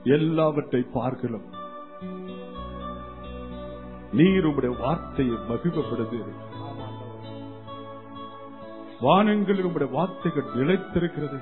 எல்லாவற்றை பார்க்கலாம் நீர் உம்முடைய வார்த்தையை மகிழ்வப்படுது வானங்களில் உம்முடைய வார்த்தைகள் நிலைத்திருக்கிறது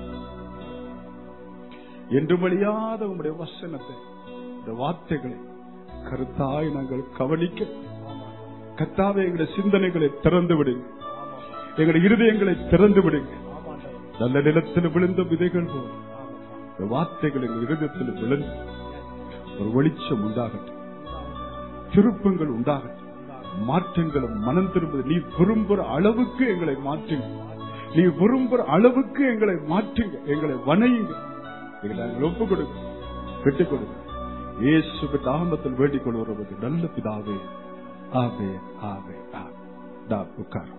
என்று வழியாத உம்முடைய வசனத்தை இந்த வார்த்தைகளை கருத்தாய் நாங்கள் கவனிக்க கத்தாவே எங்களுடைய சிந்தனைகளை திறந்து விடுங்க எங்களுடைய இருதயங்களை திறந்து விடுங்க நல்ல நிலத்தில் விழுந்த விதைகள் போல் இந்த வார்த்தைகள் எங்கள் இருதயத்தில் விழுந்து ஒரு வெளிச்சம் உண்டாகட்டும் திருப்பங்கள் உண்டாகட்டும் மாற்றங்களும் மனம் திரும்புது நீ விரும்புற அளவுக்கு எங்களை மாற்றுங்க நீ விரும்புற அளவுக்கு எங்களை மாற்றுங்க எங்களை வணையுங்க எங்களை நாங்கள் ஒப்புக் கொடுங்க விட்டுக் கொடுங்க இயேசுக்கு தாமத்தில் வேண்டிக் கொள்வது நல்ல பிதாவே ஆவே ஆவே ஆவே தா உட்கார்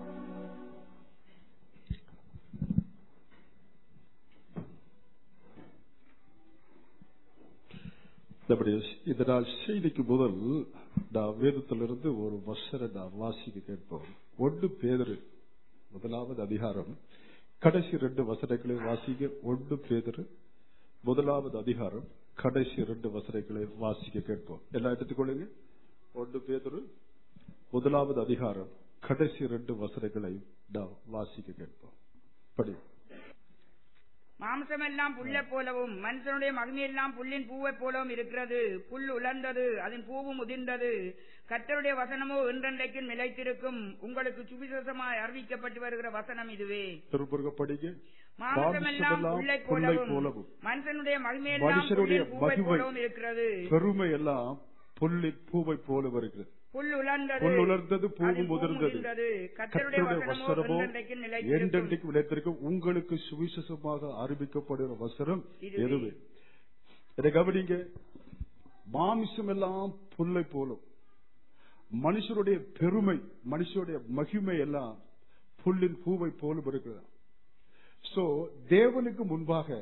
நம்முடைய இந்த நாள் செய்திக்கு முதல் நான் வேதத்திலிருந்து ஒரு வசர நான் வாசிக்க கேட்போம் ஒன்று பேதரு முதலாவது அதிகாரம் கடைசி ரெண்டு வசனங்களை வாசிக்க ஒன்று பேதரு முதலாவது அதிகாரம் கடைசி ரெண்டு வசனங்களை வாசிக்க கேட்போம் எல்லாம் எடுத்துக்கொள்ளுங்க ஒன்று பேதரு முதலாவது அதிகாரம் கடைசி ரெண்டு வசனங்களை நாம் வாசிக்க கேட்போம் படி மாம்சமெல்லாம் புல்லை போலவும் மனுஷனுடைய மகிமையெல்லாம் புல்லின் பூவை போலவும் இருக்கிறது புல் உலர்ந்தது அதன் பூவும் உதிர்ந்தது கர்த்தருடைய வசனமோ என்றென்றைக்கும் நிலைத்திருக்கும் உங்களுக்கு சுவிசேஷமாய் அறிவிக்கப்பட்டு வருகிற வசனம் இதுவே திருப்பூர்க படிங்க மாம்சமெல்லாம் புல்லை புல்லை போலவும் போலவும் மனுஷனுடைய மகிமையெல்லாம் மனுஷனுடைய புல்லின் பூவை மகிமை போலவும் இருக்கிறது பெருமை எல்லாம் புள்ளி பூவை போல வருகிறது புல் உலர்ந்தது புல் உலர்ந்தது பூவும் அதன் உதிர்ந்தது உதிர்ந்தது. கர்த்தருடைய கர்த்தருடைய வசனமோ வசனமோ என்றென்றைக்கும் நிலைத்திருக்கும் என்றென்றைக்கு விளைத்திருக்கும் உங்களுக்கு சுவிசேஷமாக அறிவிக்கப்படுகிற வசனம் இதுவே. எதுவே இதை கவனிங்க மாமிசம் எல்லாம் புல்லை போலும் மனுஷருடைய பெருமை மனுஷருடைய மகிமை எல்லாம் புல்லின் பூவை போலும் இருக்கிறது சோ தேவனுக்கு முன்பாக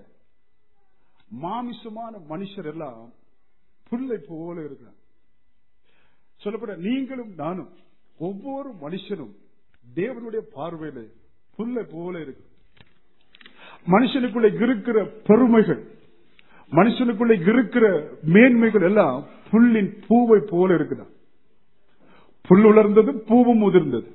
மாமிசமான மனுஷர் எல்லாம் புல்லை போல இருக்கிறார் சொல்லப்பட நீங்களும் நானும் ஒவ்வொரு மனுஷனும் தேவனுடைய பார்வையில புல்லை போல இருக்கு மனுஷனுக்குள்ள இருக்கிற பெருமைகள் மனுஷனுக்குள்ள இருக்கிற மேன்மைகள் எல்லாம் புல்லின் பூவை போல இருக்குதா புல் உலர்ந்தது பூவும் உதிர்ந்தது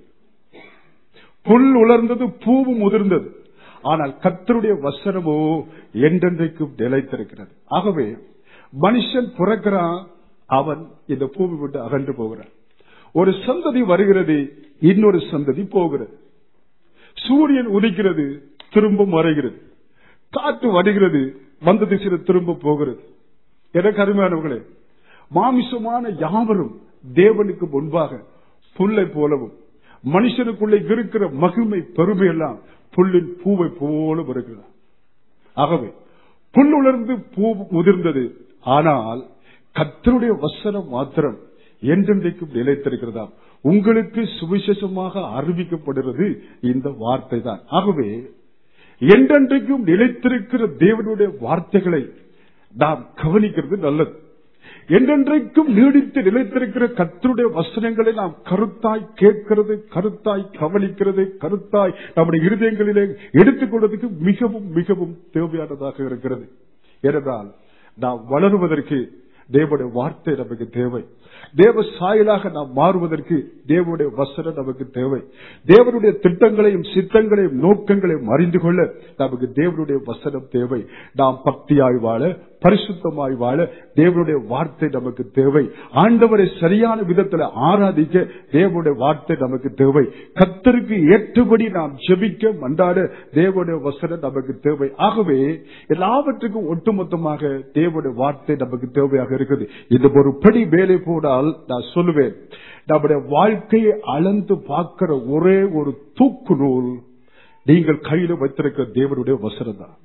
புல் உலர்ந்தது பூவும் உதிர்ந்தது ஆனால் கத்தருடைய வசனமோ என்றென்றைக்கும் நிலைத்திருக்கிறது ஆகவே மனுஷன் பிறக்கிறான் அவன் இந்த பூமி விட்டு அகன்று போகிறான் ஒரு சந்ததி வருகிறது இன்னொரு சந்ததி போகிறது சூரியன் உதிக்கிறது திரும்ப மறைகிறது காற்று வருகிறது வந்த திசையில் திரும்ப போகிறது எனக்கு அருமையானவர்களே மாமிசமான யாவரும் தேவனுக்கு முன்பாக புல்லை போலவும் மனுஷனுக்குள்ளே இருக்கிற மகிமை பெருமை எல்லாம் புல்லின் பூவை போல வருகிறது ஆகவே புல் உலர்ந்து பூ முதிர்ந்தது ஆனால் கத்தருடைய வசனம் மாத்திரம் என்றென்றைக்கும் நிலைத்திருக்கிறதாம் உங்களுக்கு சுவிசேஷமாக அறிவிக்கப்படுகிறது இந்த வார்த்தை தான் ஆகவே என்றென்றைக்கும் நிலைத்திருக்கிற தேவனுடைய வார்த்தைகளை நாம் கவனிக்கிறது நல்லது என்றென்றைக்கும் நீடித்து நிலைத்திருக்கிற கத்தருடைய வசனங்களை நாம் கருத்தாய் கேட்கிறது கருத்தாய் கவனிக்கிறது கருத்தாய் நம்முடைய இருதயங்களிலே எடுத்துக்கொள்வதற்கு மிகவும் மிகவும் தேவையானதாக இருக்கிறது ஏனென்றால் நாம் வளருவதற்கு தேவனுடைய வார்த்தை நமக்கு தேவை தேவ சாயலாக நாம் மாறுவதற்கு தேவனுடைய வசனம் நமக்கு தேவை தேவனுடைய திட்டங்களையும் சித்தங்களையும் நோக்கங்களையும் அறிந்து கொள்ள நமக்கு தேவனுடைய வசனம் தேவை நாம் பக்தியாய் வாழ பரிசுத்தமாய் வாழ தேவனுடைய வார்த்தை நமக்கு தேவை ஆண்டவரை சரியான விதத்தில் ஆராதிக்க தேவனுடைய வார்த்தை நமக்கு தேவை கத்தருக்கு ஏற்றபடி நாம் ஜெபிக்க மன்றாட தேவனுடைய வசனம் நமக்கு தேவை ஆகவே எல்லாவற்றுக்கும் ஒட்டுமொத்தமாக தேவனுடைய வார்த்தை நமக்கு தேவையாக இருக்குது இது ஒரு படி வேலை போனால் நான் சொல்லுவேன் நம்முடைய வாழ்க்கையை அளந்து பார்க்கிற ஒரே ஒரு தூக்கு நூல் நீங்கள் கையில வைத்திருக்கிற தேவனுடைய வசனம் தான்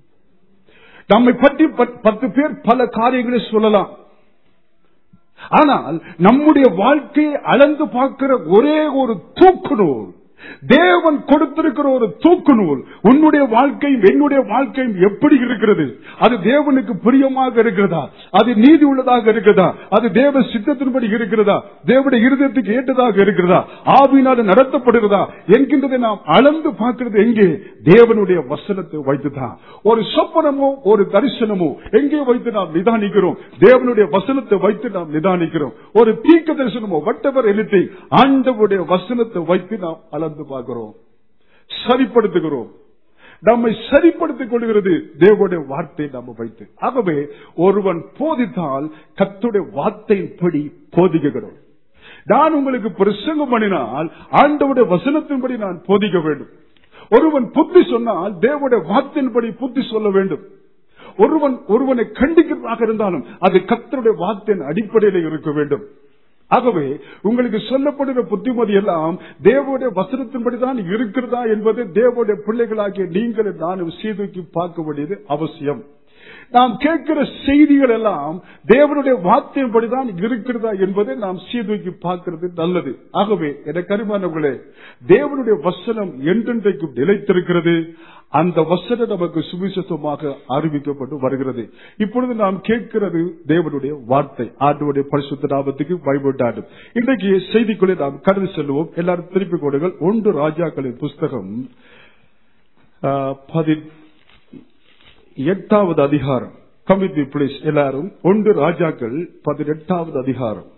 நம்மை பற்றி பத்- பத்து பேர் பல காரியங்களை சொல்லலாம் ஆனால் நம்முடைய வாழ்க்கையை அளந்து பார்க்கிற ஒரே ஒரு தூக்கு நூல் தேவன் கொடுத்திருக்கிற ஒரு தூக்கு நூல் உன்னுடைய வாழ்க்கையும் என்னுடைய வாழ்க்கையும் எப்படி இருக்கிறது அது தேவனுக்கு பிரியமாக இருக்கிறதா அது நீதி உள்ளதாக இருக்கிறதா அது தேவ சித்தத்தின்படி இருக்கிறதா தேவனுடைய இருதயத்துக்கு ஏற்றதாக இருக்கிறதா ஆவினால் நடத்தப்படுகிறதா என்கின்றதை நாம் அளந்து பார்க்கிறது எங்கே தேவனுடைய வசனத்தை வைத்துதான் ஒரு சொப்பனமோ ஒரு தரிசனமோ எங்கே வைத்து நாம் நிதானிக்கிறோம் தேவனுடைய வசனத்தை வைத்து நாம் நிதானிக்கிறோம் ஒரு தீர்க்க தரிசனமோ வட்டவர் எழுத்தை ஆண்டவருடைய வசனத்தை வைத்து நாம் அளந்து பார்க்கிறோம் சரிப்படுத்துகிறோம் நம்மை சரிப்படுத்திக் கொள்கிறது தேவனுடைய வார்த்தை நம்ம வைத்து ஆகவே ஒருவன் போதித்தால் கத்துடைய வார்த்தையின்படி போதிக்கிறோம் நான் உங்களுக்கு பிரசங்கம் பண்ணினால் ஆண்டவுடைய வசனத்தின்படி நான் போதிக்க வேண்டும் ஒருவன் புத்தி சொன்னால் தேவனுடைய வார்த்தையின்படி புத்தி சொல்ல வேண்டும் ஒருவன் ஒருவனை கண்டிக்கிறதாக இருந்தாலும் அது கத்தருடைய வார்த்தையின் அடிப்படையில் இருக்க வேண்டும் ஆகவே உங்களுக்கு சொல்லப்படுகிற புத்திமதி எல்லாம் தேவனுடைய வசனத்தின்படிதான் இருக்கிறதா என்பது தேவனுடைய பிள்ளைகளாகிய நீங்கள் நானும் சீதூக்கி பார்க்க வேண்டியது அவசியம் நாம் கேட்கிற செய்திகள் எல்லாம் தேவனுடைய வார்த்தையின்படிதான் இருக்கிறதா என்பதை நாம் சீதூக்கி பார்க்கிறது நல்லது ஆகவே என கருமானவர்களே தேவனுடைய வசனம் என்றென்றைக்கும் நிலைத்திருக்கிறது அந்த வசனம் நமக்கு சுவிசேஷமாக அறிவிக்கப்பட்டு வருகிறது இப்பொழுது நாம் கேட்கிறது தேவனுடைய வார்த்தை ஆண்டுடைய பரிசுத்த நாமத்துக்கு பயன்பட்டாடும் இன்றைக்கு செய்திக்குள்ளே நாம் கடந்து செல்வோம் எல்லாரும் திருப்பிக் கொடுங்கள் ஒன்று ராஜாக்களின் புஸ்தகம் பதி எட்டாவது அதிகாரம் கமிட்டி பிளீஸ் எல்லாரும் ஒன்று ராஜாக்கள் பதினெட்டாவது அதிகாரம்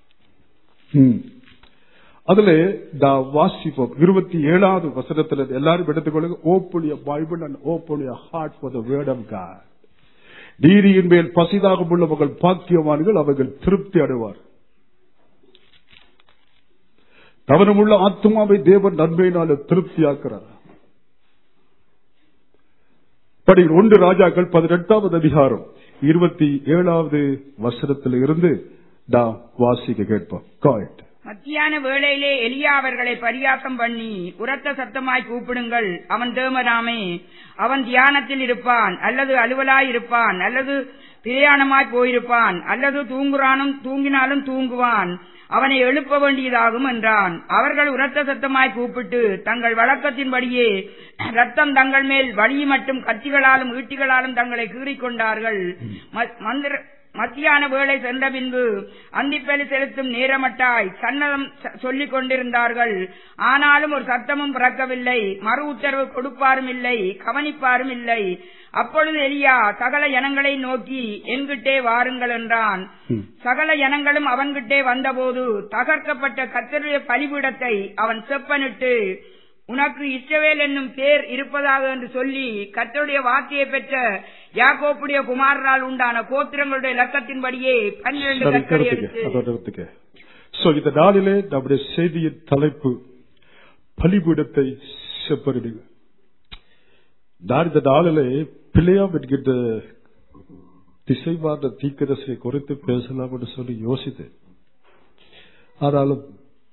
அதுல வாசிப்போம் இருபத்தி ஏழாவது வசனத்துல எல்லாரும் எடுத்துக்கொள்ளுங்க open Bible and open heart for the word of God நீதியின் மேல் பசிதாக உள்ளவர்கள் பாக்கியவான்கள் அவர்கள் திருப்தி அடைவார் கவனமுள்ள ஆத்மாவை தேவன் நன்மையினால திருப்தியாக்குறார் படி ஒன்று ராஜாக்கள் பதினெட்டாவது அதிகாரம் இருபத்தி ஏழாவது வசனத்தில் இருந்து நாம் வாசிக்க கேட்போம் காய்ட் மத்தியான வேளையிலே எலியா அவர்களை பரியாசம் பண்ணி உரத்த சத்தமாய் கூப்பிடுங்கள் அவன் தேமராமே அவன் தியானத்தில் இருப்பான் அல்லது அலுவலாய் இருப்பான் அல்லது பிரயாணமாய் போயிருப்பான் அல்லது தூங்குறானும் தூங்கினாலும் தூங்குவான் அவனை எழுப்ப வேண்டியதாகும் என்றான் அவர்கள் உரத்த சத்தமாய் கூப்பிட்டு தங்கள் வழக்கத்தின்படியே ரத்தம் தங்கள் மேல் வழி மட்டும் கத்திகளாலும் ஈட்டிகளாலும் தங்களை கீறிக்கொண்டார்கள் மந்திர மத்தியான வேளை சென்ற பின்பு அந்திப்பலி செலுத்தும் நேரமட்டாய் சன்னதம் சொல்லிக் கொண்டிருந்தார்கள் ஆனாலும் ஒரு சத்தமும் பிறக்கவில்லை மறு உத்தரவு கொடுப்பாரும் இல்லை கவனிப்பாரும் இல்லை அப்பொழுது எலியா சகல ஜனங்களை நோக்கி என்கிட்டே வாருங்கள் என்றான் சகல ஜனங்களும் அவன்கிட்டே வந்தபோது தகர்க்கப்பட்ட கத்தருடைய பலிபீடத்தை அவன் செப்பனிட்டு உனக்கு இஸ்ரவேல் என்னும் பேர் இருப்பதாக என்று சொல்லி கத்தருடைய வார்த்தையை பெற்ற யாக்கோப்புடைய குமாரரால் உண்டான கோத்திரங்களுடைய லக்கத்தின்படியே பன்னிரண்டு கற்களை எடுத்து இந்த நாளிலே நம்முடைய செய்தியின் தலைப்பு பலிபீடத்தை செப்பரிடுங்க நான் இந்த நாளிலே பிள்ளையாம் என்கின்ற திசைமார்ந்த தீக்கரசை குறித்து பேசலாம் என்று சொல்லி யோசித்தேன் ஆனாலும்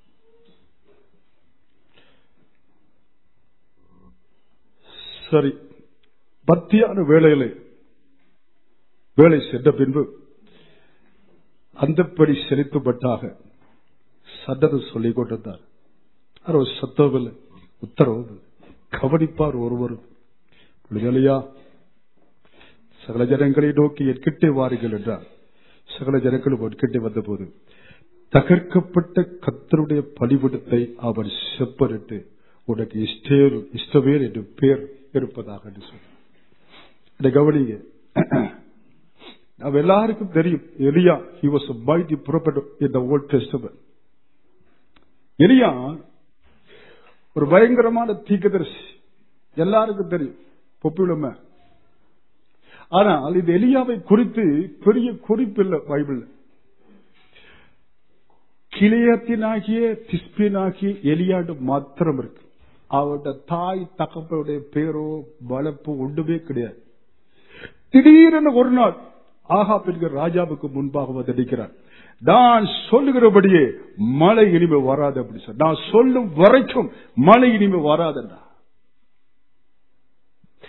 சரி பத்தியான வேலையிலே வேலை சென்ற பின்பு அந்தப்படி செலுத்தப்பட்டாக சட்டத்தை சொல்லிக் கொண்டிருந்தார் அவர் சத்தமில்லை உத்தரவு கவனிப்பார் ஒருவரும் விடுதலையா சகல ஜனங்களை நோக்கி என்கிட்டே வாருங்கள் என்றார் சகல ஜனங்களும் என்கிட்டே வந்தபோது தகர்க்கப்பட்ட கத்தருடைய பலிபடத்தை அவர் செப்பனிட்டு உனக்கு இஷ்டேல் இஷ்டவேல் என்று பேர் இருப்பதாக என்று சொன்ன கவனிங்க நம்ம எல்லாருக்கும் தெரியும் Elijah he was mighty prophet in the old testament Elijah ஒரு பயங்கரமான தீக்கதரிசி எல்லாருக்கும் தெரியும் பொப்பிலுமே ஆனால் இது எலியாவை குறித்து பெரிய குறிப்பு இல்லை பைபிள் கிளியத்தினாகிய திஸ்பினாகிய எலியாண்டு மாத்திரம் இருக்கு அவருடைய தாய் தகப்பனுடைய பேரோ வளர்ப்பு ஒன்றுமே கிடையாது திடீரென ஒரு நாள் ஆகா என்கிற ராஜாவுக்கு முன்பாக வந்து நிற்கிறார் நான் சொல்லுகிறபடியே மழை இனிமே வராது அப்படி சொல் நான் சொல்லும் வரைக்கும் மழை இனிமே வராதுன்றா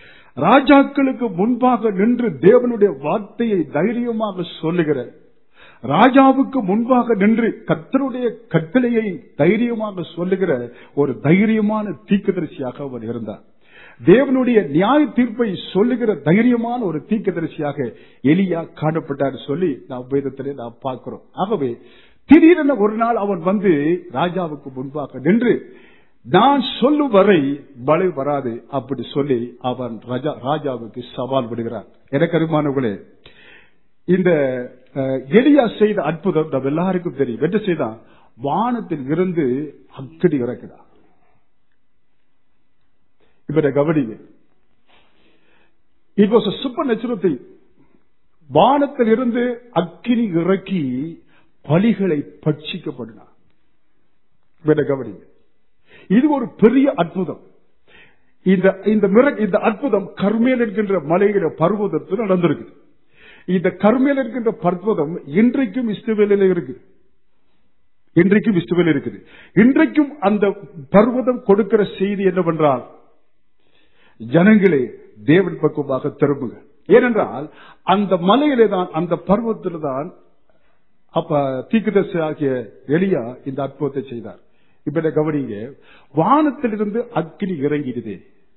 ராஜாக்களுக்கு முன்பாக நின்று தேவனுடைய வார்த்தையை தைரியமாக சொல்லுகிற ராஜாவுக்கு முன்பாக நின்று கத்தருடைய கட்டளையை தைரியமாக சொல்லுகிற ஒரு தைரியமான தீர்க்கதரிசியாக அவர் இருந்தார் தேவனுடைய நியாய தீர்ப்பை சொல்லுகிற தைரியமான ஒரு தீர்க்கதரிசியாக எலியா காணப்பட்டார் சொல்லி நாம் வேதத்திலே நாம் பார்க்கிறோம் ஆகவே திடீரென ஒரு நாள் அவன் வந்து ராஜாவுக்கு முன்பாக நின்று நான் சொல்லும் வரை மழை வராது அப்படி சொல்லி அவன் ராஜா ராஜாவுக்கு சவால் விடுகிறான் எனக்கு அருமானவர்களே இந்த அஹ், எலியா செய்த அற்புதம் நம்ம எல்லாருக்கும் தெரியும் என்ன செய்தான் வானத்தில் இருந்து அக்கடி இறக்குதான் இப்ப இதை கவனிங்க it was supernatural thing வானத்தில் இருந்து அக்கினி இறக்கி பலிகளை பட்சிக்கப்படினார் இப்ப இதை கவனிங்க இது ஒரு பெரிய அற்புதம் இந்த இந்த மிர- இந்த அற்புதம் கர்மேல் என்கின்ற மலையில பர்வதத்தில் நடந்திருக்கு இந்த கர்மேல் என்கின்ற பர்வதம் இன்றைக்கும் இஸ்ரவேலில் இருக்கு இன்றைக்கும் இஸ்ரவேல் இருக்குது இன்றைக்கும் அந்த பர்வதம் கொடுக்கிற செய்தி என்னவென்றால் ஜனங்களே தேவன் பக்கமாக திரும்புங்க ஏனென்றால் அந்த மலையிலே தான் அந்த பர்வத்தில தான் அப்ப தீக்குதர்சி ஆகிய எலியா இந்த அற்புதத்தை செய்தார் இப்ப இதை கவனிங்க வானத்திலிருந்து அக்கினி இறங்கிடுது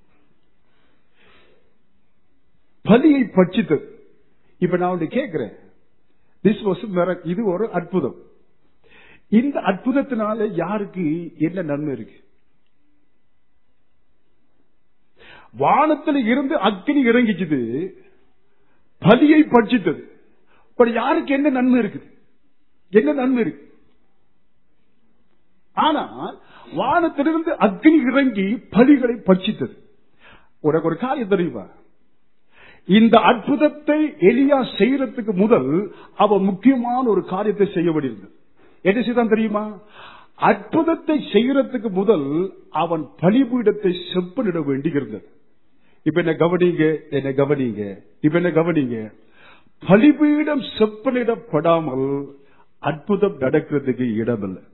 பலியை பட்சித்தது இப்ப நான் ஒன்று கேட்கிறேன் திஸ் வாஸ் இது ஒரு அற்புதம் இந்த அற்புதத்தினால யாருக்கு என்ன நன்மை இருக்கு வானத்தில் இருந்து அக்கினி இறங்கிச்சுது பலியை பட்சித்தது இப்ப யாருக்கு என்ன நன்மை இருக்குது என்ன நன்மை இருக்கு ஆனால் வானத்திலிருந்து அக்னி இறங்கி பலிகளை பட்சித்தது உனக்கு ஒரு காரியம் தெரியுமா இந்த அற்புதத்தை எலியா செய்யறதுக்கு முதல் அவன் முக்கியமான ஒரு காரியத்தை செய்ய வேண்டியிருந்தது என்ன செய்தான் தெரியுமா அற்புதத்தை செய்யறதுக்கு முதல் அவன் பலிபீடத்தை செப்பனிட வேண்டியிருந்தது இப்ப என்ன கவனிங்க என்ன கவனிங்க இப்ப என்ன கவனிங்க பலிபீடம் செப்பனிடப்படாமல் அற்புதம் நடக்கிறதுக்கு இடமில்லை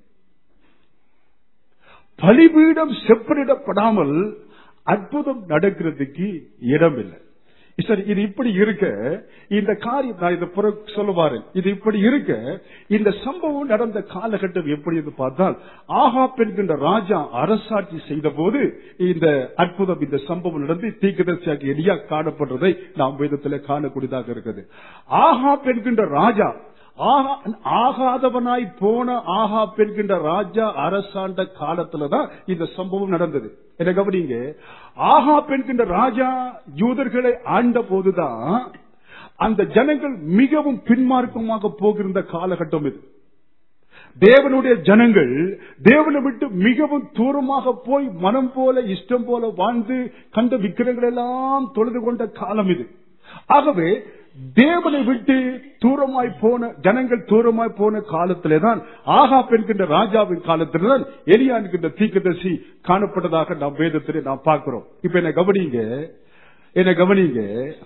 பலிபீடம் செப்பனிடப்படாமல் அற்புதம் நடக்கிறதுக்கு இடமில்லை சரி இது இப்படி இருக்க இந்த காரியம் நான் இதை புற சொல்லுவாரு இது இப்படி இருக்க இந்த சம்பவம் நடந்த காலகட்டம் எப்படி என்று பார்த்தால் ஆகாப் என்கின்ற ராஜா அரசாட்சி செய்த போது இந்த அற்புதம் இந்த சம்பவம் நடந்து தீக்கதர்சியாக எளியா காணப்படுறதை நாம் வேதத்தில் காணக்கூடியதாக இருக்குது ஆகாப் என்கின்ற ராஜா ஆகா- ஆகாதவனாய் போன ஆகா என்கின்ற ராஜா அரசாண்ட காலத்துலதான் இந்த சம்பவம் நடந்தது என்ன கவனிங்க ஆகா என்கின்ற ராஜா யூதர்களை ஆண்ட போதுதான் அந்த ஜனங்கள் மிகவும் பின்மார்க்கமாக போகிருந்த காலகட்டம் இது தேவனுடைய ஜனங்கள் தேவனை விட்டு மிகவும் தூரமாக போய் மனம் போல இஷ்டம் போல வாழ்ந்து கண்ட விக்கிரங்கள் எல்லாம் தொழுது கொண்ட காலம் இது ஆகவே தேவனை விட்டு தூரமாய் போன ஜனங்கள் தூரமாய் போன காலத்திலே தான் ஆகாப் என்கின்ற ராஜாவின் காலத்திலே தான் எலியா என்கின்ற தீர்க்கதரிசி காணப்பட்டதாக நாம் வேதத்திலே நாம் பார்க்கிறோம் இப்ப என்ன கவனிங்க என்ன கவனிங்க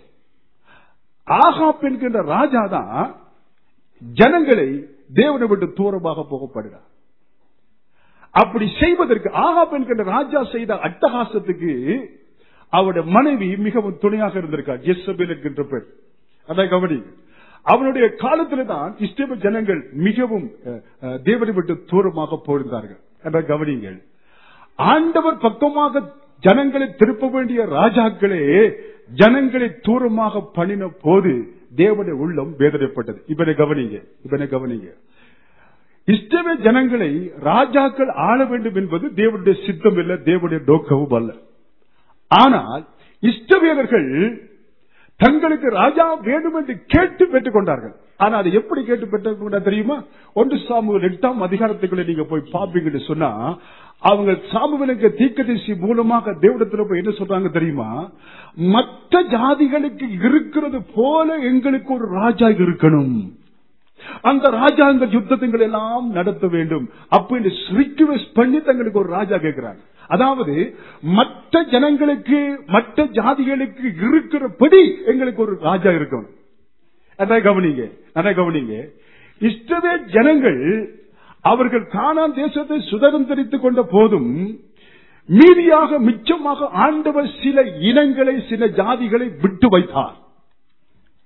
ஆகாப் என்கின்ற ராஜா தான் ஜனங்களை தேவனை விட்டு தூரமாக போகப்படுகிறார் அப்படி செய்வதற்கு ஆகாப் என்கின்ற ராஜா செய்த அட்டகாசத்துக்கு அவருடைய மனைவி மிகவும் துணையாக இருந்திருக்கார் எஸ்ஸபேல் என்கின்ற பெண் அதை கவனி அவனுடைய காலத்தில் தான் இஸ்ரேல் ஜனங்கள் மிகவும் அஹ், அஹ், தேவனை விட்டு தூரமாக போயிருந்தார்கள் அதை கவனிங்கள் ஆண்டவர் பக்கமாக ஜனங்களை திருப்ப வேண்டிய ராஜாக்களே ஜனங்களை தூரமாக பண்ணின போது தேவனுடைய உள்ளம் வேதனைப்பட்டது இவனை கவனிங்க இவனை கவனிங்க இஷ்டமே ஜனங்களை ராஜாக்கள் ஆள வேண்டும் என்பது தேவனுடைய சித்தம் இல்லை தேவனுடைய நோக்கமும் அல்ல ஆனால் இஷ்டவேலர்கள் தங்களுக்கு ராஜா வேண்டும் என்று கேட்டு பெற்றுக் கொண்டார்கள் ஆனா அதை எப்படி கேட்டு பெற்றுக் கொண்டா தெரியுமா ஒன்று சாமுவேல் எட்டாம் அதிகாரத்துக்குள்ள நீங்க போய் பாப்பீங்கன்னு சொன்னா அவங்க சாமுவேலுக்கு தீக்கதரிசி மூலமாக தேவடத்துல போய் என்ன சொல்றாங்க தெரியுமா மற்ற ஜாதிகளுக்கு இருக்கிறது போல எங்களுக்கு ஒரு ராஜா இருக்கணும் அந்த ராஜாங்க யுத்தத்துங்கள் எல்லாம் நடத்த வேண்டும் அப்படின்னு ரிக்வெஸ்ட் பண்ணி தங்களுக்கு ஒரு ராஜா கேட்கிறாங்க அதாவது மற்ற ஜனங்களுக்கு மற்ற ஜாதிகளுக்கு இருக்கிறபடி எங்களுக்கு ஒரு ராஜா இருக்கணும் அதான் கவனிங்க அதான் கவனிங்க இஷ்டவே ஜனங்கள் அவர்கள் காணான் தேசத்தை சுதந்திரித்துக் கொண்ட போதும் மீதியாக மிச்சமாக ஆண்டவர் சில இனங்களை சில ஜாதிகளை விட்டு வைத்தார்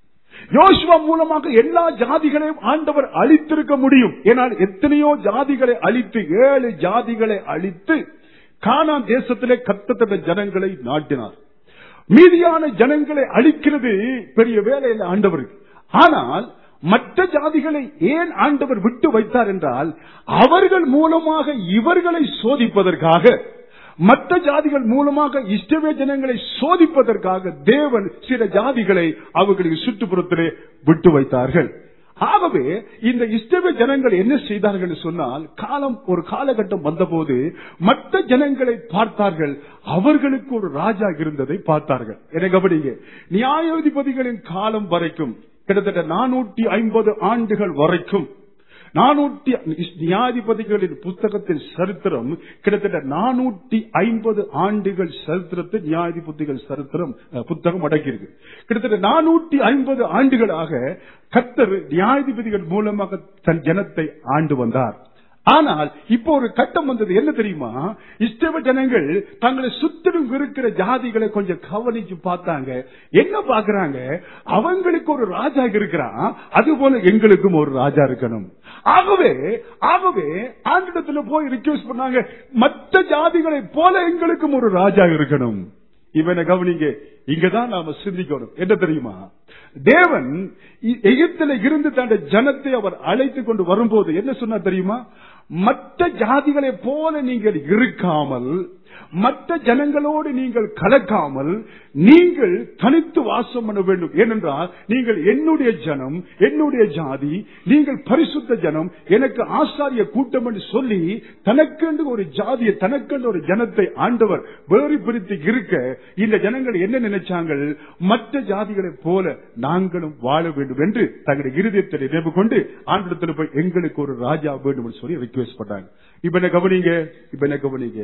யோசுவா மூலமாக எல்லா ஜாதிகளையும் ஆண்டவர் அழித்திருக்க முடியும் ஏனால் எத்தனையோ ஜாதிகளை அழித்து ஏழு ஜாதிகளை அழித்து கானான் தேசத்திலே கத்தத்தட்ட ஜனங்களை நாட்டினார் மீதியான ஜனங்களை அழிக்கிறது பெரிய வேலையில் ஆண்டவருக்கு ஆனால் மற்ற ஜாதிகளை ஏன் ஆண்டவர் விட்டு வைத்தார் என்றால் அவர்கள் மூலமாக இவர்களை சோதிப்பதற்காக மற்ற ஜாதிகள் மூலமாக இஷ்டவே ஜனங்களை சோதிப்பதற்காக தேவன் சில ஜாதிகளை அவர்களுக்கு சுற்றுப்புறத்திலே விட்டு வைத்தார்கள் ஆகவே இந்த இஷ்டவே ஜனங்கள் என்ன செய்தார்கள் என்று சொன்னால் காலம் ஒரு காலகட்டம் வந்தபோது மற்ற ஜனங்களை பார்த்தார்கள் அவர்களுக்கு ஒரு ராஜா இருந்ததை பார்த்தார்கள் என கவனிங்க நியாயாதிபதிகளின் காலம் வரைக்கும் கிட்டத்தட்ட நானூற்றி ஐம்பது ஆண்டுகள் வரைக்கும் நானூற்றி நியாதிபதிகளின் புத்தகத்தின் சரித்திரம் கிட்டத்தட்ட நானூற்றி ஐம்பது ஆண்டுகள் சரித்திரத்தை நியாயாதிபதிகள் சரித்திரம் அஹ், புத்தகம் அடங்கியிருக்கு கிட்டத்தட்ட நானூற்றி ஐம்பது ஆண்டுகளாக கத்தர் நியாயாதிபதிகள் மூலமாக தன் ஜனத்தை ஆண்டு வந்தார் ஆனால் இப்போ ஒரு கட்டம் வந்தது என்ன தெரியுமா இஷ்டவ ஜனங்கள் தங்களை சுத்திலும் இருக்கிற ஜாதிகளை கொஞ்சம் கவனிச்சு பார்த்தாங்க என்ன பாக்குறாங்க அவங்களுக்கு ஒரு ராஜா இருக்கிறான் அது போல எங்களுக்கும் ஒரு ராஜா இருக்கணும் ஆகவே ஆகவே ஆண்டிடத்துல போய் ரிக்வெஸ்ட் பண்ணாங்க மற்ற ஜாதிகளை போல எங்களுக்கும் ஒரு ராஜா இருக்கணும் இவனை கவனிங்க இங்கதான் நாம சிந்திக்கணும் என்ன தெரியுமா தேவன் இ- எகிப்தில இருந்து தன்னுடைய ஜனத்தை அவர் அழைத்து கொண்டு வரும்போது என்ன சொன்னா தெரியுமா மற்ற ஜாதிகளை போல நீங்கள் இருக்காமல் மற்ற ஜனங்களோடு நீங்கள் கலக்காமல் நீங்கள் தனித்து வாசம் பண்ண வேண்டும் ஏனென்றால் நீங்கள் என்னுடைய ஜனம் என்னுடைய ஜாதி நீங்கள் பரிசுத்த ஜனம் எனக்கு ஆசாரிய கூட்டம் என்று சொல்லி தனக்கென்று ஒரு ஜாதியை தனக்கென்று ஒரு ஜனத்தை ஆண்டவர் வேறு பிரித்து இருக்க இந்த ஜனங்கள் என்ன நினைச்சாங்க மற்ற ஜாதிகளைப் போல நாங்களும் வாழ வேண்டும் என்று தங்களுடைய இருதயத்தை நினைவு கொண்டு ஆண்டிடத்தில் போய் எங்களுக்கு ஒரு ராஜா வேண்டும் என்று சொல்லி ரிக்வெஸ்ட் பண்ணாங்க இப்ப என்ன கவனிங்க இப்ப என்ன கவனிங்க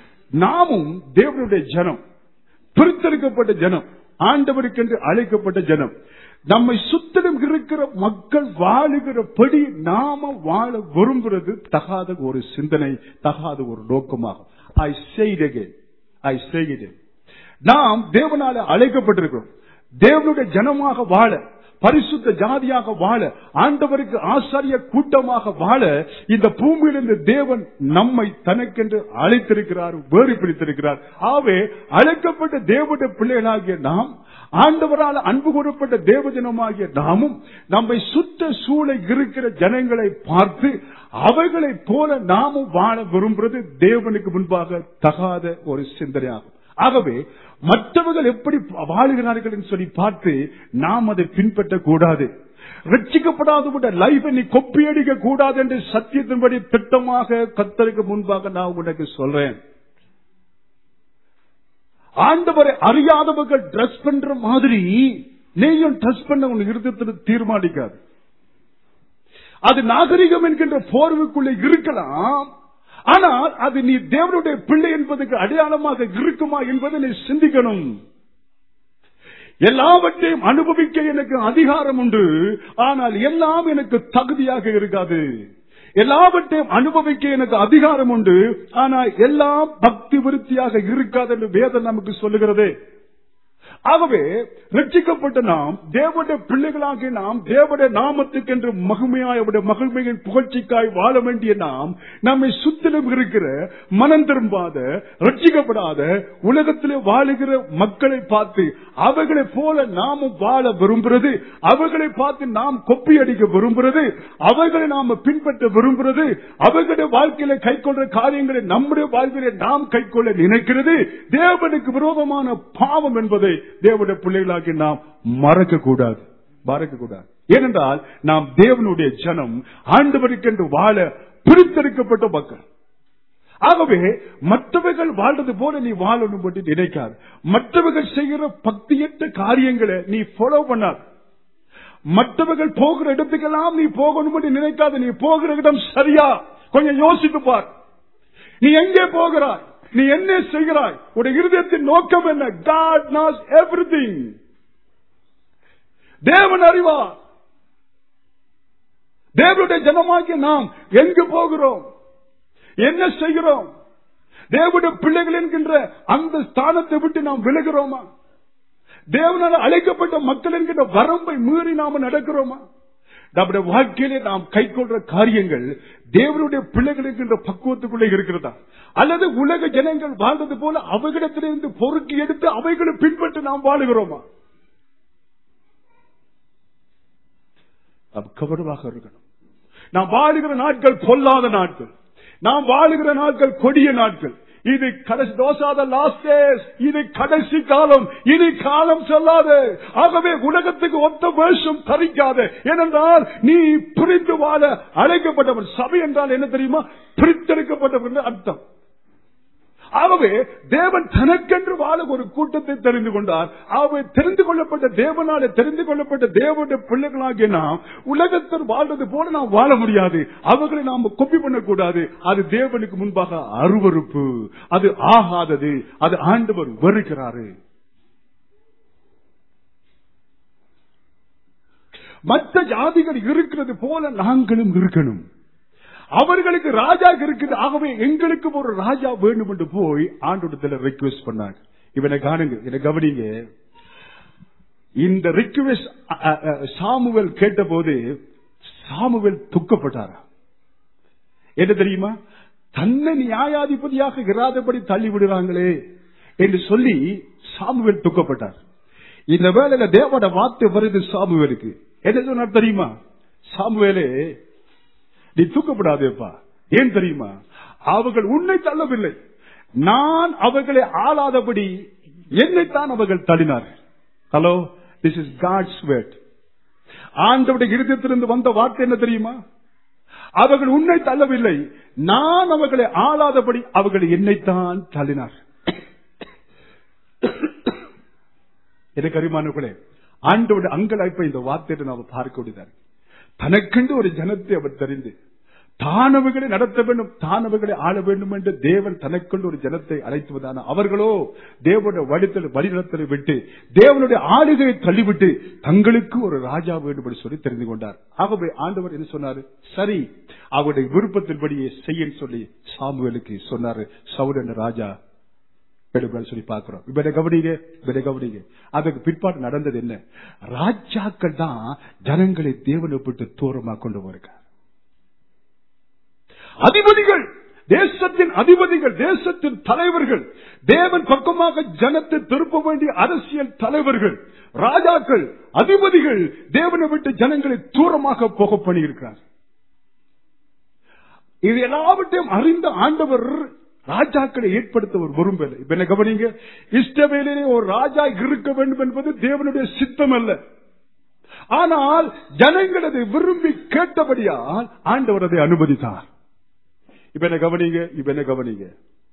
நாமும் தேவனுடைய ஜனம் பிரித்தெடுக்கப்பட்ட ஜனம் ஆண்டவருக்கென்று அழைக்கப்பட்ட ஜனம் நம்மை சுத்திலும் இருக்கிற மக்கள் வாழுகிறபடி நாம வாழ விரும்புறது தகாத ஒரு சிந்தனை தகாத ஒரு நோக்கமாகும் ஐ செய்தகே ஐ செய்கிறே நாம் தேவனால அழைக்கப்பட்டிருக்கிறோம் தேவனுடைய ஜனமாக வாழ பரிசுத்த ஜாதியாக வாழ ஆண்டவருக்கு ஆசாரிய கூட்டமாக வாழ இந்த பூமியிலிருந்து தேவன் நம்மை தனக்கென்று அழைத்திருக்கிறார் வேறு பிடித்திருக்கிறார் ஆகவே அழைக்கப்பட்ட தேவனுடைய பிள்ளைகளாகிய நாம் ஆண்டவரால் அன்பு கூறப்பட்ட தேவஜனமாகிய நாமும் நம்மை சுத்த சூழ இருக்கிற ஜனங்களை பார்த்து அவைகளைப் போல நாமும் வாழ விரும்புறது தேவனுக்கு முன்பாக தகாத ஒரு சிந்தனையாகும் ஆகவே மற்றவர்கள் எப்படி வாழுகிறார்கள் என்று சொல்லி பார்த்து நாம் அதை பின்பற்ற கூடாது ரட்சிக்கப்படாத லைஃப் நீ கொப்பி அடிக்க கூடாது என்று சத்தியத்தின்படி திட்டமாக கத்தருக்கு முன்பாக நான் உனக்கு சொல்றேன் ஆண்டவரை அறியாதவர்கள் ட்ரெஸ் பண்ற மாதிரி நீயும் ட்ரெஸ் பண்ண உன் இருதயத்தில் தீர்மானிக்காது அது நாகரிகம் என்கின்ற போர்வுக்குள்ளே இருக்கலாம் ஆனால் அது நீ தேவனுடைய பிள்ளை என்பதற்கு அடையாளமாக இருக்குமா என்பதை நீ சிந்திக்கணும் எல்லாவற்றையும் அனுபவிக்க எனக்கு அதிகாரம் உண்டு ஆனால் எல்லாம் எனக்கு தகுதியாக இருக்காது எல்லாவற்றையும் அனுபவிக்க எனக்கு அதிகாரம் உண்டு ஆனால் எல்லாம் பக்தி விருத்தியாக இருக்காது என்று வேதம் நமக்கு சொல்லுகிறது ஆகவே ரட்சிக்கப்பட்ட நாம் தேவனுடைய பிள்ளைகளாகிய நாம் தேவனுடைய நாமத்துக்கென்று மகிமையாய் அவருடைய மகிழ்மையின் புகழ்ச்சிக்காய் வாழ வேண்டிய நாம் நம்மை சுத்திலும் இருக்கிற மனம் திரும்பாத ரட்சிக்கப்படாத உலகத்திலே வாழுகிற மக்களை பார்த்து அவர்களை போல நாமும் வாழ விரும்புகிறது அவர்களை பார்த்து நாம் கொப்பி அடிக்க விரும்புகிறது அவர்களை நாம பின்பற்ற விரும்புகிறது அவர்களுடைய வாழ்க்கையில கை கொள்ற காரியங்களை நம்முடைய வாழ்க்கையில நாம் கை கொள்ள நினைக்கிறது தேவனுக்கு விரோதமான பாவம் என்பதை தேவனுடைய பிள்ளைகளாகி நாம் மறக்க கூடாது மறக்க கூடாது ஏனென்றால் நாம் தேவனுடைய ஜனம் ஆண்டவருக்கென்று வாழ பிரித்தெடுக்கப்பட்ட மக்கள் ஆகவே மற்றவர்கள் வாழ்றது போல நீ வாழணும் பற்றி நினைக்காது மற்றவர்கள் செய்கிற பக்தியற்ற காரியங்களை நீ ஃபாலோ பண்ணாது மற்றவர்கள் போகிற இடத்துக்கெல்லாம் நீ போகணும் என்று நினைக்காத நீ போகிற இடம் சரியா கொஞ்சம் யோசித்து பார் நீ எங்கே போகிறாய் நீ என்ன செய்கிறாய் உடைய இருதயத்தின் நோக்கம் என்ன காட் நாஸ் எவ்ரி தேவன் அறிவார் தேவனுடைய ஜனமாகிய நாம் எங்கு போகிறோம் என்ன செய்கிறோம் தேவனுடைய பிள்ளைகள் என்கின்ற அந்த ஸ்தானத்தை விட்டு நாம் விலகிறோமா தேவனால் அழைக்கப்பட்ட மக்கள் என்கிற வரம்பை மீறி நாம நடக்கிறோமா நம்முடைய வாழ்க்கையிலே நாம் கை கொள்ற காரியங்கள் தேவனுடைய பிள்ளைகள் இருக்கின்ற பக்குவத்துக்குள்ளே இருக்கிறதா அல்லது உலக ஜனங்கள் வாழ்ந்தது போல அவைகளிடத்திலிருந்து பொறுக்கி எடுத்து அவைகளை பின்பற்றி நாம் வாழுகிறோமா நாம் கவனமாக இருக்கணும் நாம் வாழுகிற நாட்கள் பொல்லாத நாட்கள் நாம் வாழுகிற நாட்கள் கொடிய நாட்கள் இது கடைசி தோசாத லாஸ்ட் டேஸ் இது கடைசி காலம் இனி காலம் சொல்லாது ஆகவே உலகத்துக்கு ஒத்த வேஷம் தரிக்காத ஏனென்றால் நீ புரிந்து வாழ அழைக்கப்பட்டவன் சபை என்றால் என்ன தெரியுமா பிரித்தெடுக்கப்பட்டவன் என்று அர்த்தம் ஆகவே தேவன் தனக்கென்று வாழ ஒரு கூட்டத்தை தெரிந்து கொண்டார் ஆகவே தெரிந்து கொள்ளப்பட்ட தேவனால தெரிந்து கொள்ளப்பட்ட தேவனுடைய பிள்ளைகளாகிய நாம் உலகத்தில் வாழ்றது போல நாம் வாழ முடியாது அவர்களை நாம் கொப்பி பண்ணக்கூடாது அது தேவனுக்கு முன்பாக அருவறுப்பு அது ஆகாதது அது ஆண்டவர் வெறுக்கிறாரு மற்ற ஜாதிகள் இருக்கிறது போல நாங்களும் இருக்கணும் அவர்களுக்கு ராஜா இருக்குது ஆகவே எங்களுக்கு ஒரு ராஜா வேண்டும் என்று போய் ஆண்டோடத்துல ரிக்வெஸ்ட் பண்ணாங்க இவனை காணுங்க இதை கவனிங்க இந்த ரிக்வெஸ்ட் சாமுவேல் கேட்டபோது சாமுவேல் துக்கப்பட்டாரா என்ன தெரியுமா தன்னை நியாயாதிபதியாக இராதபடி தள்ளி விடுறாங்களே என்று சொல்லி சாமுவேல் துக்கப்பட்டார் இந்த வேளையில தேவோட வார்த்தை வருது சாமுவேலுக்கு என்ன சொன்னார் தெரியுமா சாமுவேலே நீ தூக்கப்படாதேப்பா ஏன் தெரியுமா அவர்கள் உன்னை தள்ளவில்லை நான் அவர்களை ஆளாதபடி என்னைத்தான் அவர்கள் தள்ளினார்கள் hello this is God's word ஆண்டவுடைய இருதயத்திலிருந்து வந்த வார்த்தை என்ன தெரியுமா அவர்கள் உன்னை தள்ளவில்லை நான் அவர்களை ஆளாதபடி அவர்கள் என்னைத்தான் தள்ளினார் எனக்கு அறிமானங்களே ஆண்டோட அங்கலாய்ப்பை இந்த வார்த்தையை நாம் பார்க்க முடியாது தனக்கென்று ஒரு ஜனத்தை அவர் தெரிந்து தானவர்களை நடத்த வேண்டும் தானவர்களை ஆள வேண்டும் என்று தேவன் தனக்கொண்டு ஒரு ஜனத்தை அழைத்துவதான அவர்களோ தேவனுடைய வடித்தல் வழிநடத்தலை விட்டு தேவனுடைய ஆளுகையை தள்ளிவிட்டு தங்களுக்கு ஒரு ராஜா வேண்டும் என்று சொல்லி தெரிந்து கொண்டார் ஆகவே ஆண்டவர் என்ன சொன்னாரு சரி அவருடைய விருப்பத்தின்படியே செய்யன்னு சொல்லி சாமுவேலுக்கு சொன்னாரு சவுல் என்ற ராஜா எடுப்பேன் சொல்லி பார்க்கிறோம் இப்ப கவனிங்க இப்ப கவனிங்க அதுக்கு பிற்பாடு நடந்தது என்ன ராஜாக்கள் தான் ஜனங்களை தேவனை விட்டு தூரமா கொண்டு வருகிறார் அதிபதிகள் தேசத்தின் அதிபதிகள் தேசத்தின் தலைவர்கள் தேவன் பக்கமாக ஜனத்தை திருப்ப வேண்டிய அரசியல் தலைவர்கள் ராஜாக்கள் அதிபதிகள் தேவனை விட்டு ஜனங்களை தூரமாக போக பண்ணியிருக்கிறார் இது எல்லாவற்றையும் அறிந்த ஆண்டவர் ராஜாக்களை ஏற்படுத்த ஒரு விரும்பல இப்ப என்ன கவனிங்க இஷ்டவேலே ஒரு ராஜா இருக்க வேண்டும் என்பது தேவனுடைய சித்தம் அல்ல ஆனால் ஜனங்கள் அதை விரும்பி கேட்டபடியால் ஆண்டவர் அதை அனுமதித்தார் இப்ப என்ன கவனிங்க இப்ப என்ன கவனிங்க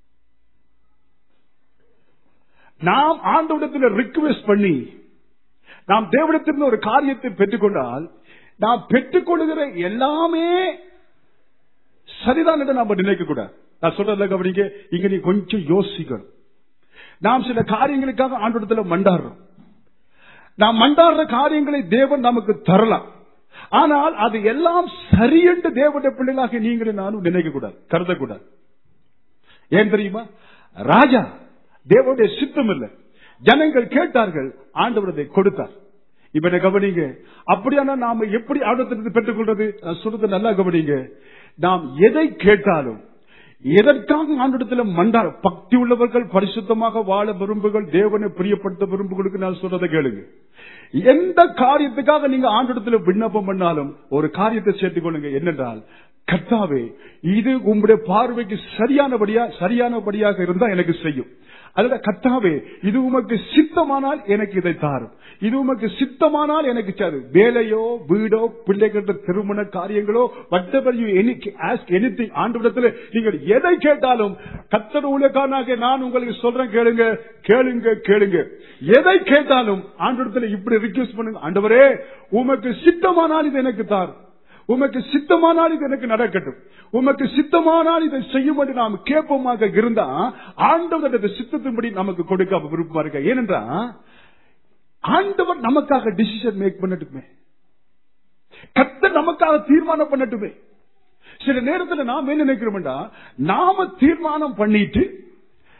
நாம் ஆண்டவடத்தில் ரிக்வெஸ்ட் பண்ணி நாம் தேவடத்திலிருந்து ஒரு காரியத்தை பெற்றுக்கொண்டால் நாம் பெற்றுக்கொள்கிற எல்லாமே சரிதான் என்று நாம் நினைக்க கூடாது நான் சொல்றதுல கவனிங்க இங்க நீ கொஞ்சம் யோசிக்கணும் நாம் சில காரியங்களுக்காக ஆண்டோடத்துல மண்டாடுறோம் நாம் மண்டாடுற காரியங்களை தேவன் நமக்கு தரலாம் ஆனால் அது எல்லாம் சரியென்று தேவனுடைய பிள்ளைகளாக நீங்களும் நானும் நினைக்க கூடாது கருதக்கூடாது ஏன் தெரியுமா ராஜா தேவனுடைய சித்தம் இல்லை ஜனங்கள் கேட்டார்கள் ஆண்டவர் அதை கொடுத்தார் இப்ப என்ன கவனிங்க அப்படியான நாம எப்படி ஆண்டத்திலிருந்து பெற்றுக்கொள்றது நான் சொல்றது நல்லா கவனிங்க நாம் எதை கேட்டாலும் எதற்காக ஆண்டிடத்தில் மண்டார் பக்தி உள்ளவர்கள் பரிசுத்தமாக வாழ விரும்புகள் தேவனை பிரியப்படுத்த விரும்புகளுக்கு நான் சொல்றதை கேளுங்க எந்த காரியத்துக்காக நீங்க ஆண்டிடத்தில் விண்ணப்பம் பண்ணாலும் ஒரு காரியத்தை சேர்த்துக் கொள்ளுங்க என்னென்றால் கர்த்தாவே இது உங்களுடைய பார்வைக்கு சரியானபடியா சரியானபடியாக இருந்தா எனக்கு செய்யும் அல்ல கர்த்தாவே இது உமக்கு சித்தமானால் எனக்கு இதை தாரும் இது உமக்கு சித்தமானால் எனக்கு சரி வேலையோ வீடோ பிள்ளைகள் திருமண காரியங்களோ எனிதிங் ஆண்டு நீங்கள் எதை கேட்டாலும் கத்தர் ஊழியக்காரனாக நான் உங்களுக்கு சொல்றேன் கேளுங்க கேளுங்க கேளுங்க எதை கேட்டாலும் ஆண்டு இப்படி ரிக்வெஸ்ட் பண்ணுங்க ஆண்டவரே உமக்கு சித்தமானால் இது எனக்கு தாரும் உமக்கு சித்தமானால் இது எனக்கு நடக்கட்டும் உமக்கு சித்தமானால் இதை செய்யும் என்று நாம் கேட்போமாக இருந்தா ஆண்டவர் சித்தத்தின்படி நமக்கு கொடுக்க விருப்பமா இருக்க ஏனென்றா ஆண்டவர் நமக்காக டிசிஷன் மேக் பண்ணட்டுமே கத்த நமக்காக தீர்மானம் பண்ணட்டுமே சில நேரத்தில் நாம் என்ன நினைக்கிறோம்டா நாம தீர்மானம் பண்ணிட்டு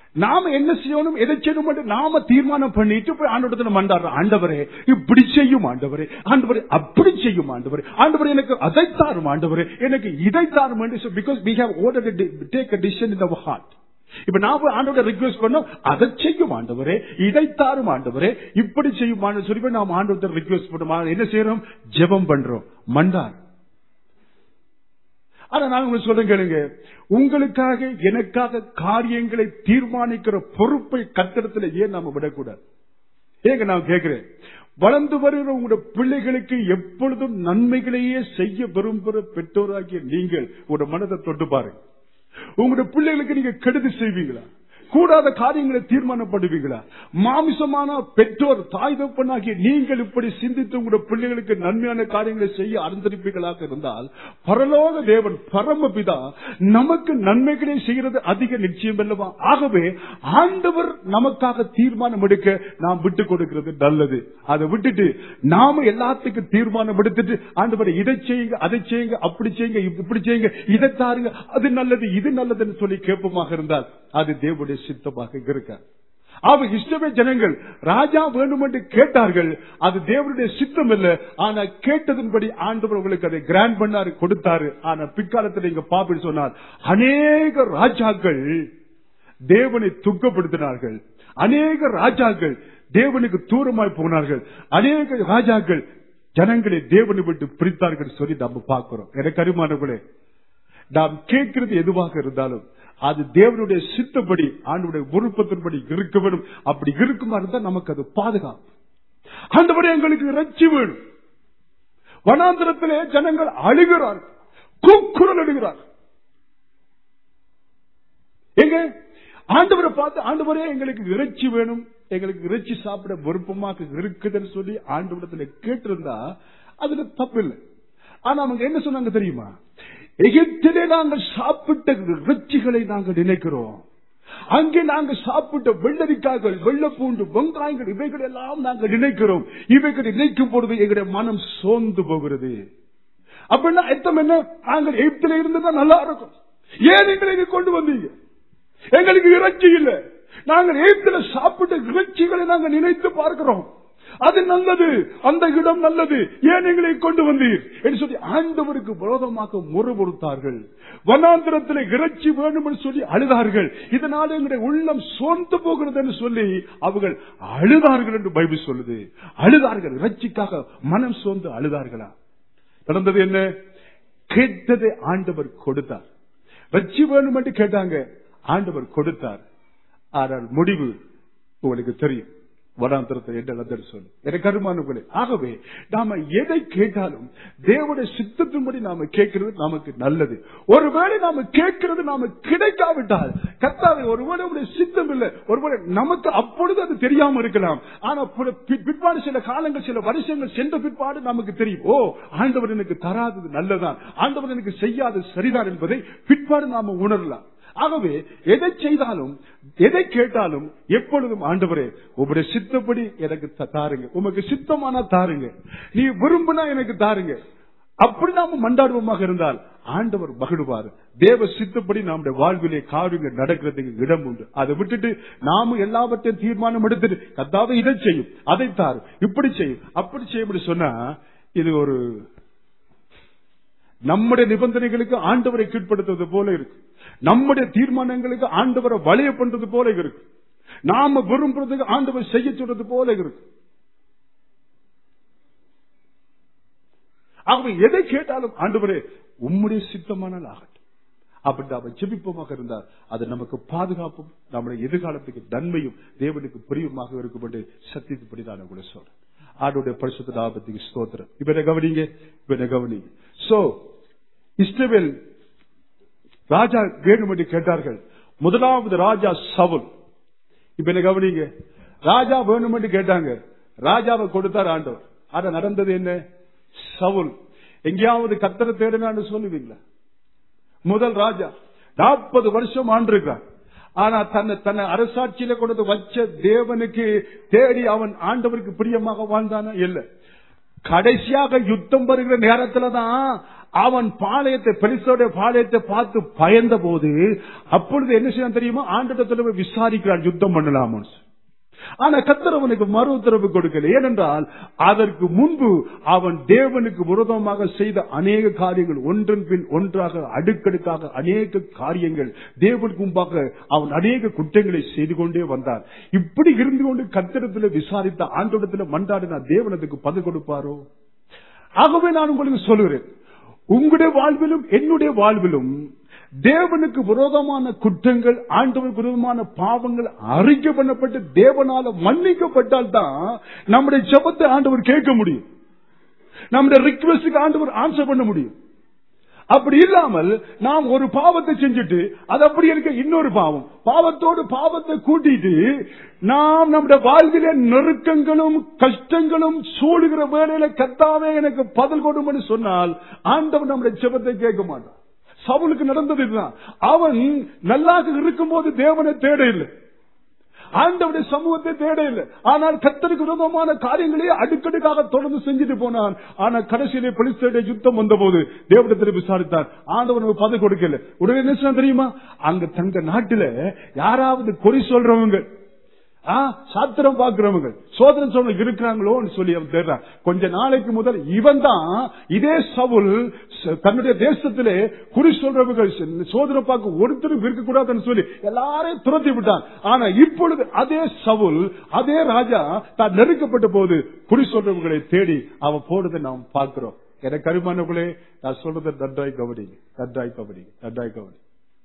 நாம என்ன செய்யணும் எதை செய்யணும் என்று நாம தீர்மானம் பண்ணிட்டு போய் ஆண்டவரத்துல மண்டாடுறோம் ஆண்டவரே இப்படி செய்யும் ஆண்டவரே ஆண்டவரே அப்படி செய்யும் ஆண்டவரே ஆண்டவரே எனக்கு அதை தாரும் ஆண்டவரே எனக்கு இதை தாரும் என்று because we have ordered to take a decision in our heart இப்ப நான் போய் ஆண்டவரை ரிக்வெஸ்ட் பண்ணோம் அதை செய்யும் ஆண்டவரே இதை தாரும் ஆண்டவரே இப்படி செய்யும் ஆண்டவர் சொல்லி போய் நாம் ஆண்டவரை ரிக்வெஸ்ட் பண்ணுவோம் என்ன செய்யறோம் ஜெபம் பண்றோம் மண்டார் ஆனா நான் உங்களுக்கு சொல்றேன் கேளுங்க உங்களுக்காக எனக்காக காரியங்களை தீர்மானிக்கிற பொறுப்பை கத்திரத்துல ஏன் நாம விடக்கூடாது ஏங்க நான் கேட்கிறேன் வளர்ந்து வருகிற உங்களுடைய பிள்ளைகளுக்கு எப்பொழுதும் நன்மைகளையே செய்ய விரும்புகிற பெற்றோராகிய நீங்கள் உங்களுடைய மனதை தொட்டு பாருங்க உங்களுடைய பிள்ளைகளுக்கு நீங்க கெடுதி செய்வீங்களா கூடாத காரியங்களை தீர்மானப்படுவீங்களா மாமிசமான பெற்றோர் தாய் தப்பனாகிய நீங்கள் இப்படி சிந்தித்து உங்களுடைய பிள்ளைகளுக்கு நன்மையான காரியங்களை செய்ய அருந்தரிப்பீர்களாக இருந்தால் பரலோக தேவன் பரமபிதா நமக்கு நன்மைகளை செய்கிறது அதிக நிச்சயம் அல்லவா ஆகவே ஆண்டவர் நமக்காக தீர்மானம் எடுக்க நாம் விட்டு கொடுக்கிறது நல்லது அதை விட்டுட்டு நாம எல்லாத்துக்கும் தீர்மானம் எடுத்துட்டு ஆண்டவரை இதை செய்யுங்க அதை செய்யுங்க அப்படி செய்யுங்க இப்படி செய்யுங்க இதை தாருங்க அது நல்லது இது நல்லதுன்னு சொல்லி கேட்பமாக இருந்தால் அது தேவனுடைய சித்தமாக இருக்க அவ இஷ்டமே ஜனங்கள் ராஜா வேண்டும் என்று கேட்டார்கள் அது தேவனுடைய சித்தம் இல்ல ஆனா கேட்டதன்படி ஆண்டவர் உங்களுக்கு அதை கிராண்ட் பண்ணாரு கொடுத்தாரு ஆனா பிற்காலத்தில் நீங்க பாப்பின்னு சொன்னார் அநேக ராஜாக்கள் தேவனை துக்கப்படுத்தினார்கள் அநேக ராஜாக்கள் தேவனுக்கு தூரமாய் போனார்கள் அநேக ராஜாக்கள் ஜனங்களை தேவனை விட்டு பிரித்தார்கள் சொல்லி நம்ம பார்க்கிறோம் எனக்கு அருமானவர்களே நாம் கேட்கிறது எதுவாக இருந்தாலும் அது தேவனுடைய சித்தப்படி ஆண்டுடைய விருப்பத்தின்படி இருக்க வேணும் அப்படி இருக்குமா இருந்தா நமக்கு அது பாதுகாப்பு ஆண்டபடி எங்களுக்கு ரட்சி வேணும் வனாந்திரத்திலே ஜனங்கள் அழுகிறார் கூக்குரல் அழுகிறார் எங்க ஆண்டவரை பார்த்து ஆண்டவரே எங்களுக்கு இறைச்சி வேணும் எங்களுக்கு இறைச்சி சாப்பிட விருப்பமாக இருக்குதுன்னு சொல்லி ஆண்டவரத்துல கேட்டிருந்தா அதுல தப்பு இல்லை ஆனா அவங்க என்ன சொன்னாங்க தெரியுமா எகிப்திலே நாங்கள் சாப்பிட்ட இறைச்சிகளை நாங்கள் நினைக்கிறோம் அங்கே நாங்கள் சாப்பிட்ட வெள்ளரிக்காய்கள் வெள்ளப்பூண்டு வெங்காயங்கள் இவைகள் எல்லாம் நாங்கள் நினைக்கிறோம் இவைகள் நினைக்கும் பொழுது எங்களுடைய மனம் சோர்ந்து போகிறது அப்படின்னா எத்தம் என்ன நாங்கள் எகிப்தில இருந்துதான் நல்லா இருக்கும் ஏன் எங்களை இங்க கொண்டு வந்தீங்க எங்களுக்கு இறைச்சி இல்லை நாங்கள் எகிப்தில சாப்பிட்ட இறைச்சிகளை நாங்கள் நினைத்து பார்க்கிறோம் அது நல்லது அந்த இடம் நல்லது ஏன் எங்களை கொண்டு வந்தீர் என்று சொல்லி ஆண்டவருக்கு விரோதமாக முறுமுறுத்தார்கள் வனாந்திரத்தில் இறைச்சி வேண்டும் என்று சொல்லி அழுதார்கள் இதனால எங்களுடைய உள்ளம் சோர்ந்து போகிறது என்று சொல்லி அவர்கள் அழுதார்கள் என்று பைபிள் சொல்லுது அழுதார்கள் இறைச்சிக்காக மனம் சோர்ந்து அழுதார்களா நடந்தது என்ன கேட்டதை ஆண்டவர் கொடுத்தார் வச்சு வேணும் என்று கேட்டாங்க ஆண்டவர் கொடுத்தார் ஆனால் முடிவு உங்களுக்கு தெரியும் வனாந்திரத்தை என்ன நடந்தது சொல்லு எனக்கு அருமானங்களே ஆகவே நாம எதை கேட்டாலும் தேவனுடைய சித்தத்தின்படி நாம கேட்கிறது நமக்கு நல்லது ஒருவேளை நாம கேட்கிறது நாம கிடைக்காவிட்டால் கத்தாவை ஒருவேளை உடைய சித்தம் இல்லை ஒருவேளை நமக்கு அப்பொழுது அது தெரியாம இருக்கலாம் ஆனா பிற்பாடு சில காலங்கள் சில வருஷங்கள் சென்ற பிற்பாடு நமக்கு தெரியும் ஓ ஆண்டவர் எனக்கு தராதது நல்லதான் ஆண்டவர் எனக்கு செய்யாதது சரிதான் என்பதை பிற்பாடு நாம உணரலாம் ஆகவே எதை செய்தாலும் எதை கேட்டாலும் எப்பொழுதும் ஆண்டவரே உங்களுடைய சித்தப்படி எனக்கு தாருங்க உமக்கு சித்தமானா தாருங்க நீ விரும்பினா எனக்கு தாருங்க அப்படி நாம மண்டாடுவமாக இருந்தால் ஆண்டவர் மகிழ்வார் தேவ சித்தப்படி நம்முடைய வாழ்விலே காரியங்கள் நடக்கிறதுக்கு இடம் உண்டு அதை விட்டுட்டு நாம எல்லாவற்றையும் தீர்மானம் எடுத்துட்டு கத்தாவை இதை செய்யும் அதை தாரு இப்படி செய்யும் அப்படி செய்யும் சொன்னா இது ஒரு நம்முடைய நிபந்தனைகளுக்கு ஆண்டவரை கீழ்ப்படுத்துவது போல இருக்கு நம்முடைய தீர்மானங்களுக்கு ஆண்டவரை வளைய பண்றது போல இருக்கு நாம விரும்புறதுக்கு ஆண்டவர் செய்ய சொல்றது போல இருக்கு ஆகவே எதை கேட்டாலும் ஆண்டவரே உம்முடைய சித்தமானால் ஆகட்டும் அப்படி நாம ஜெபிப்போமாக இருந்தால் அது நமக்கு பாதுகாப்பும் நம்முடைய எதிர்காலத்துக்கு நன்மையும் தேவனுக்கு பிரியமாக இருக்கும் என்று சத்தியத்துப்படி நான் கூட சொல்றேன் ஆண்டுடைய பரிசுத்த லாபத்துக்கு ஸ்தோத்திரம் இப்ப என்ன கவனிங்க இப்ப என்ன கவனிங்க சோ இஸ்ரவேல் ராஜா வேணும் என்று கேட்டார்கள் முதலாவது ராஜா சவுல் இப்ப என்ன கவனிங்க ராஜா வேணும் என்று கேட்டாங்க ராஜாவை கொடுத்தார் ஆண்டவர் ஆனா நடந்தது என்ன சவுல் எங்கேயாவது கத்தரை தேடினான்னு சொல்லுவீங்களா முதல் ராஜா நாற்பது வருஷம் ஆண்டிருக்கான் ஆனா தன்னை தன்னை அரசாட்சியில கொண்டு வச்ச தேவனுக்கு தேடி அவன் ஆண்டவருக்கு பிரியமாக வாழ்ந்தானா இல்ல கடைசியாக யுத்தம் வருகிற நேரத்துல தான் அவன் பாளையத்தை பெலிசோட பாளையத்தை பார்த்து பயந்த போது அப்பொழுது என்ன செய்ய தெரியுமா ஆண்டிடத்துல போய் விசாரிக்கிறான் யுத்தம் பண்ணலாமா ஆனா கத்தர் அவனுக்கு மறு உத்தரவு கொடுக்கல ஏனென்றால் அதற்கு முன்பு அவன் தேவனுக்கு விரோதமாக செய்த அநேக காரியங்கள் ஒன்றன் பின் ஒன்றாக அடுக்கடுக்காக அநேக காரியங்கள் தேவனுக்கு முன்பாக அவன் அநேக குற்றங்களை செய்து கொண்டே வந்தான் இப்படி இருந்து கொண்டு கத்திரத்தில் விசாரித்த ஆண்டோடத்தில் மண்டாடினா தேவனத்துக்கு பதில் கொடுப்பாரோ ஆகவே நான் உங்களுக்கு சொல்லுகிறேன் உங்களுடைய வாழ்விலும் என்னுடைய வாழ்விலும் தேவனுக்கு விரோதமான குற்றங்கள் ஆண்டவனுக்கு விரோதமான பாவங்கள் அறிக்கை பண்ணப்பட்டு தேவனால மன்னிக்கப்பட்டால் தான் நம்முடைய ஜபத்தை ஆண்டவர் கேட்க முடியும் நம்முடைய ரிக்வெஸ்டுக்கு ஆண்டவர் ஆன்சர் பண்ண முடியும் அப்படி இல்லாமல் நாம் ஒரு பாவத்தை செஞ்சுட்டு அது அப்படி இருக்க இன்னொரு பாவம் பாவத்தோடு பாவத்தை கூட்டிட்டு நாம் நம்முடைய வாழ்வில நெருக்கங்களும் கஷ்டங்களும் சூழுகிற வேலையில கத்தாவே எனக்கு பதில் கொடுன்னு சொன்னால் ஆண்டவன் நம்முடைய ஜெபத்தை கேட்க மாட்டான் சவுலுக்கு நடந்தது இதுதான் அவன் நல்லாக இருக்கும்போது தேவனை தேட இல்லை ஆண்டவருடைய சமூகத்தை தேட இல்லை ஆனால் கத்தருக்கு விரோதமான காரியங்களையே அடுக்கடுக்காக தொடர்ந்து செஞ்சுட்டு போனான் ஆனா கடைசியிலே police யுத்தம் வந்த போது தேவடத்தில் விசாரித்தார் ஆண்டவனுக்கு பதவி கொடுக்கல உடனே என்ன சொன்னா தெரியுமா அங்க தங்க நாட்டுல யாராவது குறி சொல்றவங்க ஆ, சாத்திரம் பாக்குறவங்க சோதனை சொல்ல இருக்கிறாங்களோன்னு சொல்லி அவன் தேடுறான் கொஞ்ச நாளைக்கு முதல் இவன் தான் இதே சவுல் ச- தன்னுடைய தேசத்திலே குறி சொல்றவங்க ச- சோதனை பார்க்க ஒருத்தரும் இருக்கக்கூடாதுன்னு சொல்லி எல்லாரையும் துரத்தி விட்டான் ஆனா இப்பொழுது அதே சவுல் அதே ராஜா தான் நெருக்கப்பட்ட போது குறி சொல்றவங்களை தேடி அவன் போனதை நாம் பார்க்கிறோம் எனக்கு கருமானவர்களே நான் சொல்றதை நன்றாய் கவனி நன்றாய் கவனி நன்றாய் கவனி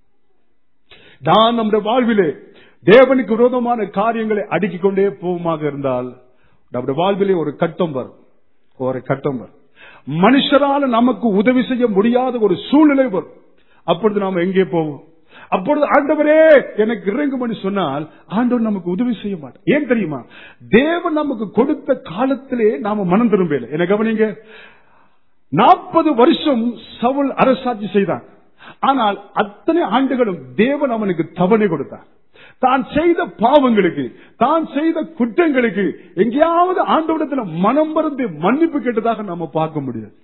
நான் நம்முடைய வாழ்விலே தேவனுக்கு விரோதமான காரியங்களை அடுக்கிக் கொண்டே போவமாக இருந்தால் நம்முடைய வாழ்விலே ஒரு கட்டம் வரும் ஒரு கட்டம் வரும் மனுஷரால நமக்கு உதவி செய்ய முடியாத ஒரு சூழ்நிலை வரும் அப்பொழுது நாம எங்கே போவோம் அப்பொழுது ஆண்டவரே எனக்கு இறங்கும்னு சொன்னால் ஆண்டவர் நமக்கு உதவி செய்ய மாட்டார் ஏன் தெரியுமா தேவன் நமக்கு கொடுத்த காலத்திலே நாம மனம் திரும்பல என்ன கவனிங்க நாற்பது வருஷம் சவுல் அரசாட்சி செய்தான் ஆனால் அத்தனை ஆண்டுகளும் தேவன் அவனுக்கு தவணை கொடுத்தார் தான் செய்த பாவங்களுக்கு தான் செய்த குற்றங்களுக்கு எங்கேயாவது ஆண்டவடத்தில் மனம் மறந்து மன்னிப்பு கேட்டதாக நாம பார்க்க முடியாது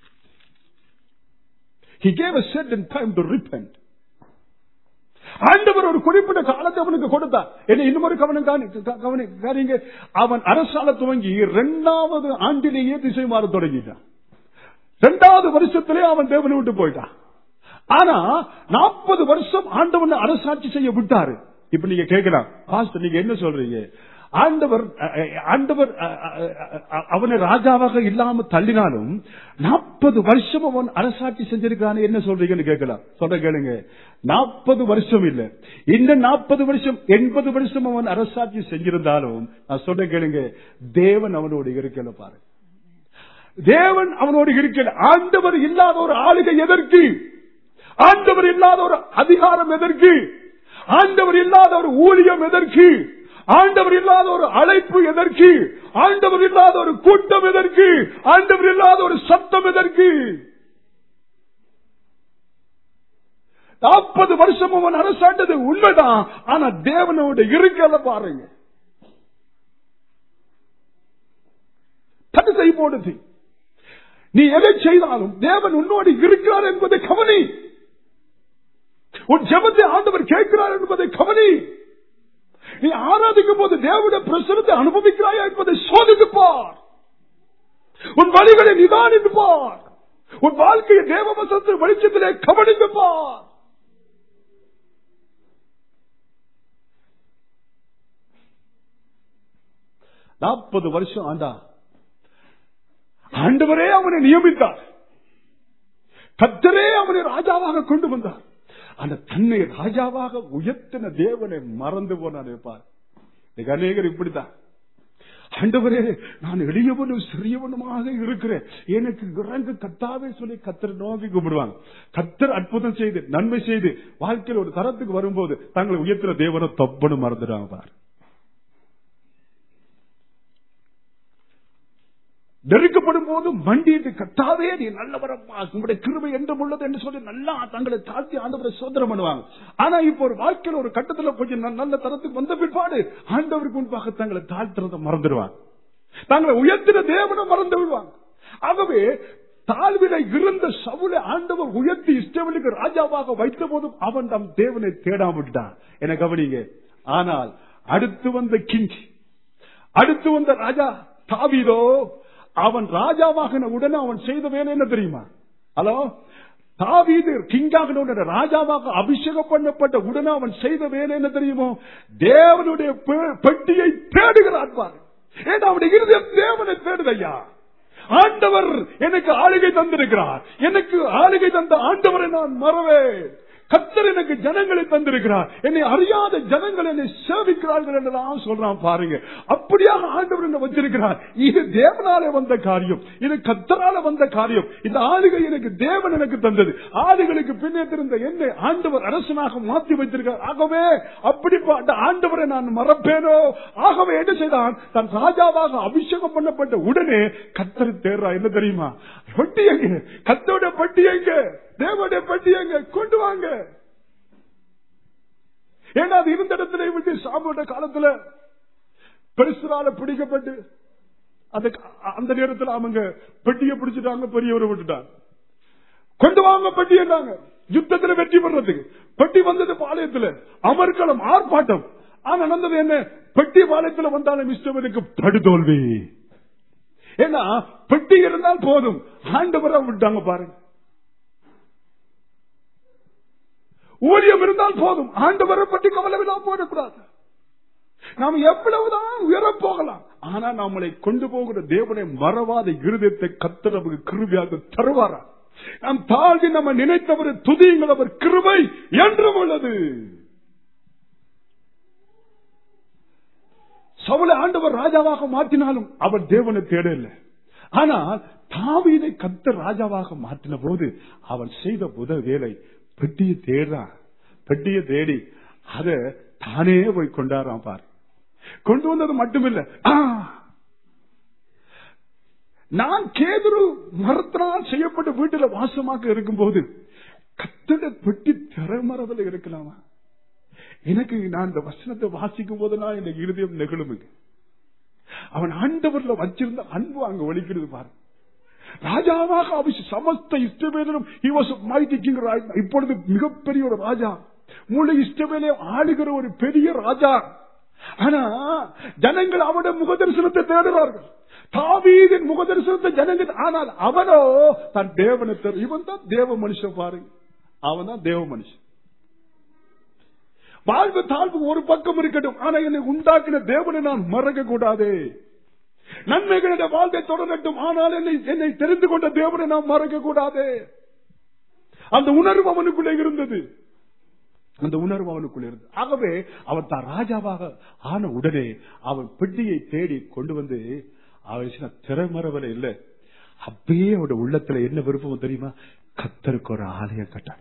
He gave a certain time to repent. ஆண்டவர் ஒரு குறிப்பிட்ட காலத்தை அவனுக்கு கொடுத்தார் என்ன இன்னொரு கவனம் காணி- க- கவனி காரிங்க அவன் அரசால துவங்கி இரண்டாவது ஆண்டிலேயே திசை மாற தொடங்கிட்டான் இரண்டாவது வருஷத்திலே அவன் தேவனை விட்டு போயிட்டான் ஆனா நாற்பது வருஷம் ஆண்டவன் அரசாட்சி செய்ய விட்டாரு இப்ப நீங்க கேட்கலாம் பாஸ்டர் நீங்க என்ன சொல்றீங்க ஆண்டவர் அஹ், அஹ், ஆண்டவர் அஹ், அஹ், அஹ், அவனை ராஜாவாக இல்லாம தள்ளினாலும் நாற்பது வருஷம் அவன் அரசாட்சி செஞ்சிருக்கான்னு என்ன சொல்றீங்கன்னு கேட்கலாம் சொல்ற கேளுங்க நாற்பது வருஷம் இல்ல இந்த நாற்பது வருஷம் எண்பது வருஷம் அவன் அரசாட்சி செஞ்சிருந்தாலும் நான் சொல்ற கேளுங்க தேவன் அவனோடு இருக்கல பாரு தேவன் அவனோடு இருக்கல ஆண்டவர் இல்லாத ஒரு ஆளுகை எதற்கு ஆண்டவர் இல்லாத ஒரு அதிகாரம் எதற்கு ஆண்டவர் இல்லாத ஒரு ஊழியம் எதற்கு ஆண்டவர் இல்லாத ஒரு அழைப்பு எதற்கு ஆண்டவர் இல்லாத ஒரு கூட்டம் எதற்கு ஆண்டவர் இல்லாத ஒரு சத்தம் எதற்கு நாற்பது வருஷம் அவன் அரசாண்டது உண்மைதான் ஆனா தேவனோட இருக்கல பாருங்க தட்டு செய்ய நீ எதை செய்தாலும் தேவன் உன்னோடு இருக்கிறார் என்பதை கவனி உன் ஜெபத்தை ஆண்டவர் கேட்கிறார் என்பதை கவனி நீ ஆராதிக்கும் போது தேவனுடைய பிரசனத்தை அனுபவிக்கிறாயா என்பதை சோதித்து பார் உன் வழிகளை நிதானித்து பார் உன் வாழ்க்கையை தேவ வசனத்தின் வெளிச்சத்திலே கவனித்து பார் நாற்பது வருஷம் ஆண்டா ஆண்டவரே அவனை நியமித்தார் கத்தரே அவனை ராஜாவாக கொண்டு வந்தார் அந்த தன்னை ராஜாவாக உயர்த்தின தேவனை மறந்து போனான் பார் இன்னைக்கு அநேகர் இப்படித்தான் ஆண்டவரே நான் எளியவனும் சிறியவனுமாக இருக்கிறேன் எனக்கு இறங்கு கத்தாவே சொல்லி கத்தர் நோக்கி கும்பிடுவாங்க கத்தர் அற்புதம் செய்து நன்மை செய்து வாழ்க்கையில் ஒரு தரத்துக்கு வரும்போது தங்களை உயர்த்துற தேவனை தப்புன்னு மறந்துடுவாங்க பார் நெருக்கப்படும் போது மண்டிட்டு கத்தாவே நீ நல்லவரம்மா உங்களுடைய கிருபை என்றும் உள்ளது என்று சொல்லி நல்லா தங்களை தாழ்த்தி ஆண்டவரை சோதனை பண்ணுவாங்க ஆனா இப்போ ஒரு வாழ்க்கையில் ஒரு கட்டத்துல கொஞ்சம் ந- நல்ல தரத்துக்கு வந்த பிற்பாடு ஆண்டவருக்கு முன்பாக தங்களை தாழ்த்துறத மறந்துடுவாங்க தங்களை உயர்த்தின தேவனை மறந்து விடுவாங்க ஆகவே தாழ்வில இருந்த சவுளை ஆண்டவர் உயர்த்தி இஷ்டவனுக்கு ராஜாவாக வைத்த போதும் அவன் தம் தேவனை தேடாவிட்டான் என கவனிங்க ஆனால் அடுத்து வந்த கிங் அடுத்து வந்த ராஜா தாவீதோ அவன் ராஜாவாகின உடனே அவன் செய்த வேலை என்ன தெரியுமா ஹலோ தாவீது கிங்காக உடனே ராஜாவாக அபிஷேகம் பண்ணப்பட்ட உடனே அவன் செய்த வேலை என்ன தெரியுமோ தேவனுடைய பெ- பெட்டியை தேடுகிறான் பாரு ஏன்னா அவனுடைய இருதயம் தேவனை தேடுதையா ஆண்டவர் எனக்கு ஆளுகை தந்திருக்கிறார் எனக்கு ஆளுகை தந்த ஆண்டவரை நான் மறவேன் கத்தர் எனக்கு ஜனங்களை தந்திருக்கிறார் என்னை அறியாத ஜனங்கள் என்னை சேவிக்கிறார்கள் என்றெல்லாம் சொல்றான் பாருங்க அப்படியாக ஆண்டவர் என்ன வச்சிருக்கிறார் இது தேவனாலே வந்த காரியம் இது கத்தரால வந்த காரியம் இந்த ஆளுகை எனக்கு தேவன் எனக்கு தந்தது ஆளுகளுக்கு பின்னே திருந்த என்னை ஆண்டவர் அரசனாக மாற்றி வைத்திருக்கிறார் ஆகவே அப்படிப்பட்ட ஆண்டவரை நான் மறப்பேனோ ஆகவே என்ன செய்தான் தன் ராஜாவாக அபிஷேகம் பண்ணப்பட்ட உடனே கத்தர் தேர்றா என்ன தெரியுமா பட்டி எங்க கத்தோட பட்டி எங்க தேவனுடைய பட்டி எங்க கொண்டு வாங்க ஏன்னா அது இருந்த இடத்துல விட்டு சாமியோட காலத்துல பெருசுரால பிடிக்கப்பட்டு அந்த அந்த நேரத்தில் அவங்க பெட்டியை பிடிச்சிட்டாங்க பெரியவரை விட்டுட்டாங்க கொண்டு வாங்க பெட்டி என்றாங்க யுத்தத்துல வெற்றி பெறதுக்கு பெட்டி வந்தது பாளையத்துல அமர்க்களம் ஆர்ப்பாட்டம் ஆனா நடந்தது என்ன பெட்டி பாளையத்துல வந்தாலும் இஷ்டவனுக்கு படுதோல்வி ஏன்னா பெட்டி இருந்தால் போதும் ஆண்டவரை விட்டாங்க பாருங்க ஊழியம் இருந்தால் போதும் ஆண்டவரை பற்றி கவலைவில்லாம் போடக்கூடாது நாம் எவ்வளவுதான் உயரப் போகலாம் ஆனா நம்மளை கொண்டு போகிற தேவனை மறவாத இருதயத்தை கத்தர் நமக்கு கிருபியாக தருவாரா நாம் தாழ்வி நம்ம நினைத்தவர் துதியுங்கள் அவர் கிருபை என்றும் உள்ளது சவுளை ஆண்டவர் ராஜாவாக மாற்றினாலும் அவர் தேவனை தேடல ஆனால் தாவீதை கத்த ராஜாவாக மாற்றின போது அவன் செய்த புத வேலை பெட்டியை தேடுறான் பெட்டியை தேடி அத தானே போய் கொண்டாடுறான் பார் கொண்டு வந்தது மட்டுமில்ல ஆ, நான் கேதுரு மரத்தினால் செய்யப்பட்ட வீட்டுல வாசமாக இருக்கும்போது கத்தட பெட்டி திறமரவில் இருக்கலாமா எனக்கு நான் இந்த வசனத்தை வாசிக்கும் போது நான் இந்த இருதயம் நெகிழுமுங்க அவன் ஆண்டவர்ல வச்சிருந்த அன்பு அங்க ஒழிக்கிறது பாரு ராஜாவாக அபிஷே சமஸ்த இஷ்டவேலரும் he was a mighty king right now. இப்பொழுது மிகப்பெரிய ஒரு ராஜா முழு இஷ்டவேலே ஆளுகிற ஒரு பெரிய ராஜா ஆனா ஜனங்கள் அவனுடைய முகதரிசனத்தை தேடுவார்கள் தாவீதின் முகதரிசனத்தை ஜனங்கள் ஆனால் அவனோ தன் தேவனை தேடு இவன் தான் தேவ மனுஷன் பாருங்க அவன் தான் தேவ மனுஷன் வாழ்வு தாழ்வு ஒரு பக்கம் இருக்கட்டும் ஆனா என்னை உண்டாக்கின தேவனை நான் மறக்க கூடாது நன்மைகளுடைய வாழ்க்கை தொடரட்டும் ஆனால் என்னை என்னை தெரிந்து கொண்ட தேவனை நாம் மறக்க கூடாது அந்த உணர்வு அவனுக்குள்ளே இருந்தது அந்த உணர்வு அவனுக்குள்ள இருந்தது ஆகவே அவன் தான் ராஜாவாக ஆன உடனே அவன் பெட்டியை தேடி கொண்டு வந்து அவன் திறமரவல இல்ல அப்பயே அவனோட உள்ளத்துல என்ன விருப்பம் தெரியுமா கத்தருக்கு ஒரு ஆலயம் கட்டார்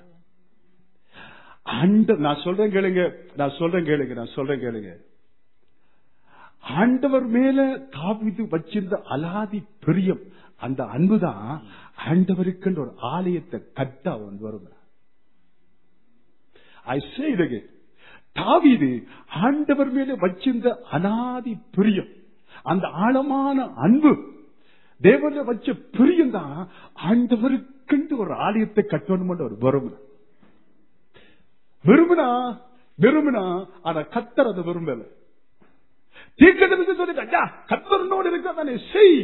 ஆண்ட நான் சொல்றேன் கேளுங்க நான் சொல்றேன் கேளுங்க நான் சொல்றேன் கேளுங்க ஆண்டவர் மேல தாவிது வச்சிருந்த அலாதி பிரியம் அந்த அன்புதான் ஆண்டவருக்குன்ற ஒரு ஆலயத்தை கட்ட அவன் வருகிறான் ஐ சே இதுக்கு தாவீது ஆண்டவர் மேல வச்சிருந்த அனாதி பிரியம் அந்த ஆழமான அன்பு தேவன வச்ச பிரியம் தான் ஆண்டவருக்குண்டு ஒரு ஆலயத்தை கட்டணும் ஒரு விரும்பின விரும்பினா விரும்பினா ஆனா கத்தர் அதை விரும்பல தீர்க்கதரிசி சொல்லிட்டா கத்தரனோடு இருக்காதானே செய்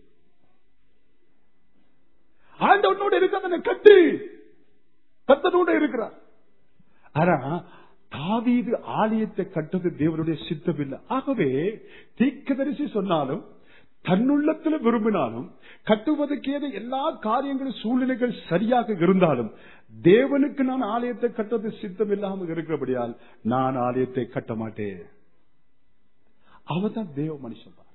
ஆண்டவனோடு இருக்காதானே கட்டு கத்தனோட இருக்கிறார் ஆனா தாவீது ஆலயத்தை கட்டது தேவனுடைய சித்தம் இல்லை ஆகவே தீர்க்கதரிசி சொன்னாலும் தன்னுள்ளத்துல விரும்பினாலும் கட்டுவதற்கேத எல்லா காரியங்களும் சூழ்நிலைகள் சரியாக இருந்தாலும் தேவனுக்கு நான் ஆலயத்தை கட்டுறது சித்தம் இல்லாமல் இருக்கிறபடியால் நான் ஆலயத்தை கட்ட மாட்டேன் அவதான் தேவ மனுஷன் பார்.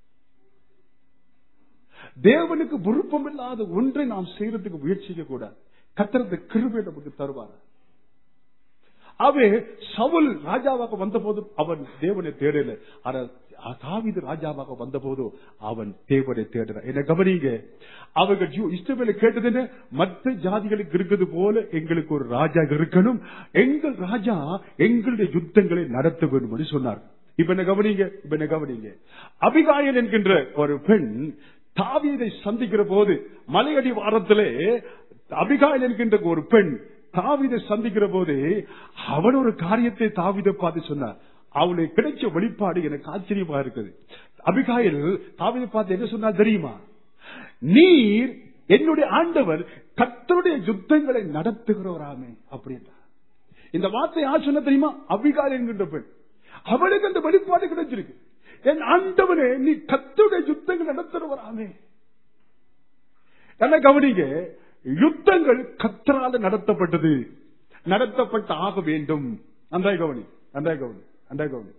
தேவனுக்கு விருப்பம் இல்லாத ஒன்றை நாம் செய்யறதுக்கு முயற்சிக்க கூடாது கத்துறது கிருபை நமக்கு தருவார் அவே சவுல் ராஜாவாக வந்த போது அவன் தேவனை தேடல ஆனால் தாவிது ராஜாவாக வந்த போது அவன் தேவனை தேடுறான் என்ன கவனிங்க அவர்கள் ஜூ- இஸ்ரவேலை கேட்டது என்ன மற்ற ஜாதிகளுக்கு இருக்கிறது போல எங்களுக்கு ஒரு ராஜா இருக்கணும் எங்கள் ராஜா எங்களுடைய யுத்தங்களை நடத்த வேண்டும் என்று சொன்னார் இப்ப என்ன கவனிங்க இப்ப என்ன கவனிங்க அபிகாயல் என்கின்ற ஒரு பெண் தாவீதை சந்திக்கிற போது மலையடி வாரத்திலே அபிகாயில் என்கின்ற ஒரு பெண் தாவீதை சந்திக்கிற போது அவன் ஒரு காரியத்தை தாவீதை பார்த்து சொன்னார் அவளுக்கு கிடைச்ச வெளிப்பாடு எனக்கு ஆச்சரியமா இருக்குது அபிகாயில் தாவீதை பார்த்து என்ன சொன்னா தெரியுமா நீர் என்னுடைய ஆண்டவர் கத்தருடைய யுத்தங்களை நடத்துகிறவராமே அப்படின்னா இந்த வார்த்தை யார் சொன்ன தெரியுமா அபிகால் என்கின்ற பெண் அவளுக்கு அந்த வெளிப்பாடு கிடைச்சிருக்கு என் ஆண்டவனே நீ கத்தருடைய யுத்தங்கள் நடத்துறவராமே என்ன கவனிங்க யுத்தங்கள் கத்தரால நடத்தப்பட்டது நடத்தப்பட்டு ஆக வேண்டும் அன்றாய் கவனி அன்றாய் கவனி அன்றாய் கவனி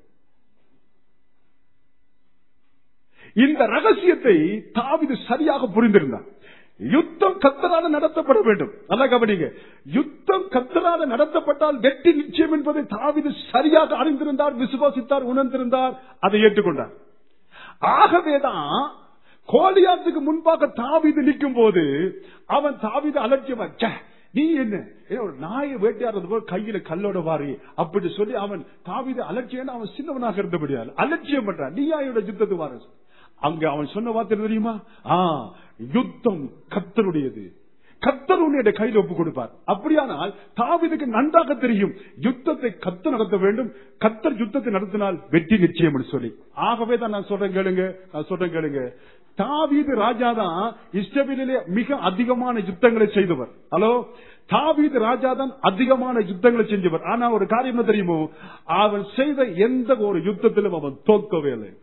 இந்த ரகசியத்தை தாவிது சரியாக புரிந்திருந்தார் யுத்தம் கத்தரால நடத்தப்பட வேண்டும் நல்லா கவனிங்க யுத்தம் கத்தரால நடத்தப்பட்டால் வெற்றி நிச்சயம் என்பதை தாவிது சரியாக அறிந்திருந்தார் விசுவாசித்தார் உணர்ந்திருந்தார் அதை ஏற்றுக்கொண்டார் ஆகவேதான் கோலியாத்துக்கு முன்பாக தாவிது நிற்கும் போது அவன் தாவிது அலட்சியமா "ச்சே, நீ என்ன ஏன் ஒரு நாயை வேட்டையாடுறது போல கையில கல்லோட வாரி அப்படி சொல்லி அவன் தாவிது அலட்சியம் அவன் சின்னவனாக இருந்தபடியால் அலட்சியம் பண்றான் நீ யாயோட யுத்தத்து வார அங்க அவன் சொன்ன வார்த்தை என்ன தெரியுமா ஆ யுத்தம் கத்தருடையது கத்தர் உன்னுடைய கையில் ஒப்பு கொடுப்பார் அப்படியானால் தாவிதுக்கு நன்றாக தெரியும் யுத்தத்தை கத்த நடத்த வேண்டும் கத்தர் யுத்தத்தை நடத்தினால் வெற்றி நிச்சயம் என்று சொல்லி ஆகவே தான் நான் சொல்றேன் கேளுங்க நான் சொல்றேன் கேளுங்க தாவீது ராஜா தான் இஸ்ரவேலிலே மிக அதிகமான யுத்தங்களை செய்தவர் ஹலோ தாவீது ராஜா தான் அதிகமான யுத்தங்களை செஞ்சவர் ஆனா ஒரு காரியம் என்ன தெரியுமோ அவன் செய்த எந்த ஒரு யுத்தத்திலும் அவன் தோற்கவே இல்லை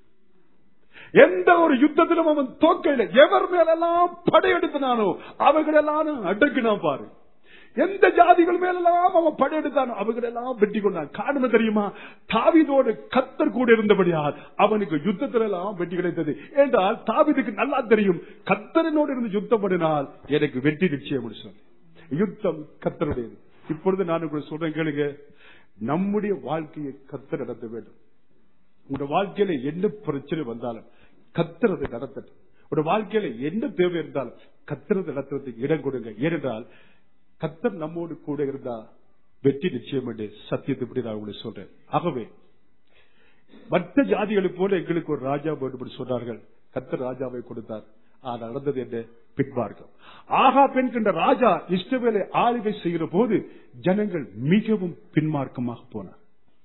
எந்த ஒரு யுத்தத்திலும் அவன் தோக்கல எவர் மேலெல்லாம் படையெடுத்தானோ அவர்களெல்லாம் அடக்கினான் பாரு எந்த ஜாதிகள் மேலெல்லாம் அவன் படையெடுத்தானோ அவர்களெல்லாம் வெட்டி கொண்டான் காரணம் தெரியுமா தாவிதோடு கத்தர் கூட இருந்தபடியால் அவனுக்கு யுத்தத்துல எல்லாம் வெற்றி கிடைத்தது என்றால் தாவிதுக்கு நல்லா தெரியும் கத்தரனோடு இருந்து யுத்தம் பண்ணினால் எனக்கு வெற்றி நிச்சயம் சொல்லி யுத்தம் கத்தருடையது இப்பொழுது நான் உங்களுக்கு சொல்றேன் கேளுங்க நம்முடைய வாழ்க்கையை கத்தர் நடத்த வேண்டும் உங்க வாழ்க்கையில என்ன பிரச்சனை வந்தாலும் கத்துறது நடத்தட்டும் ஒரு வாழ்க்கையில என்ன தேவை இருந்தாலும் கத்துறது நடத்துறதுக்கு இடம் கொடுங்க ஏனென்றால் கத்தர் நம்மோடு கூட இருந்தா வெற்றி நிச்சயம் என்று சத்தியத்தை பற்றி நான் உங்களுக்கு சொல்றேன் ஆகவே மற்ற ஜாதிகளைப் போல எங்களுக்கு ஒரு ராஜா வேண்டும் என்று சொன்னார்கள் கத்தர் ராஜாவை கொடுத்தார் ஆனா நடந்தது என்ன பின்மார்க்கம் ஆகா பெண்கின்ற ராஜா இஷ்டவேலை ஆளுகை செய்கிற போது ஜனங்கள் மிகவும் பின்மார்க்கமாக போனார்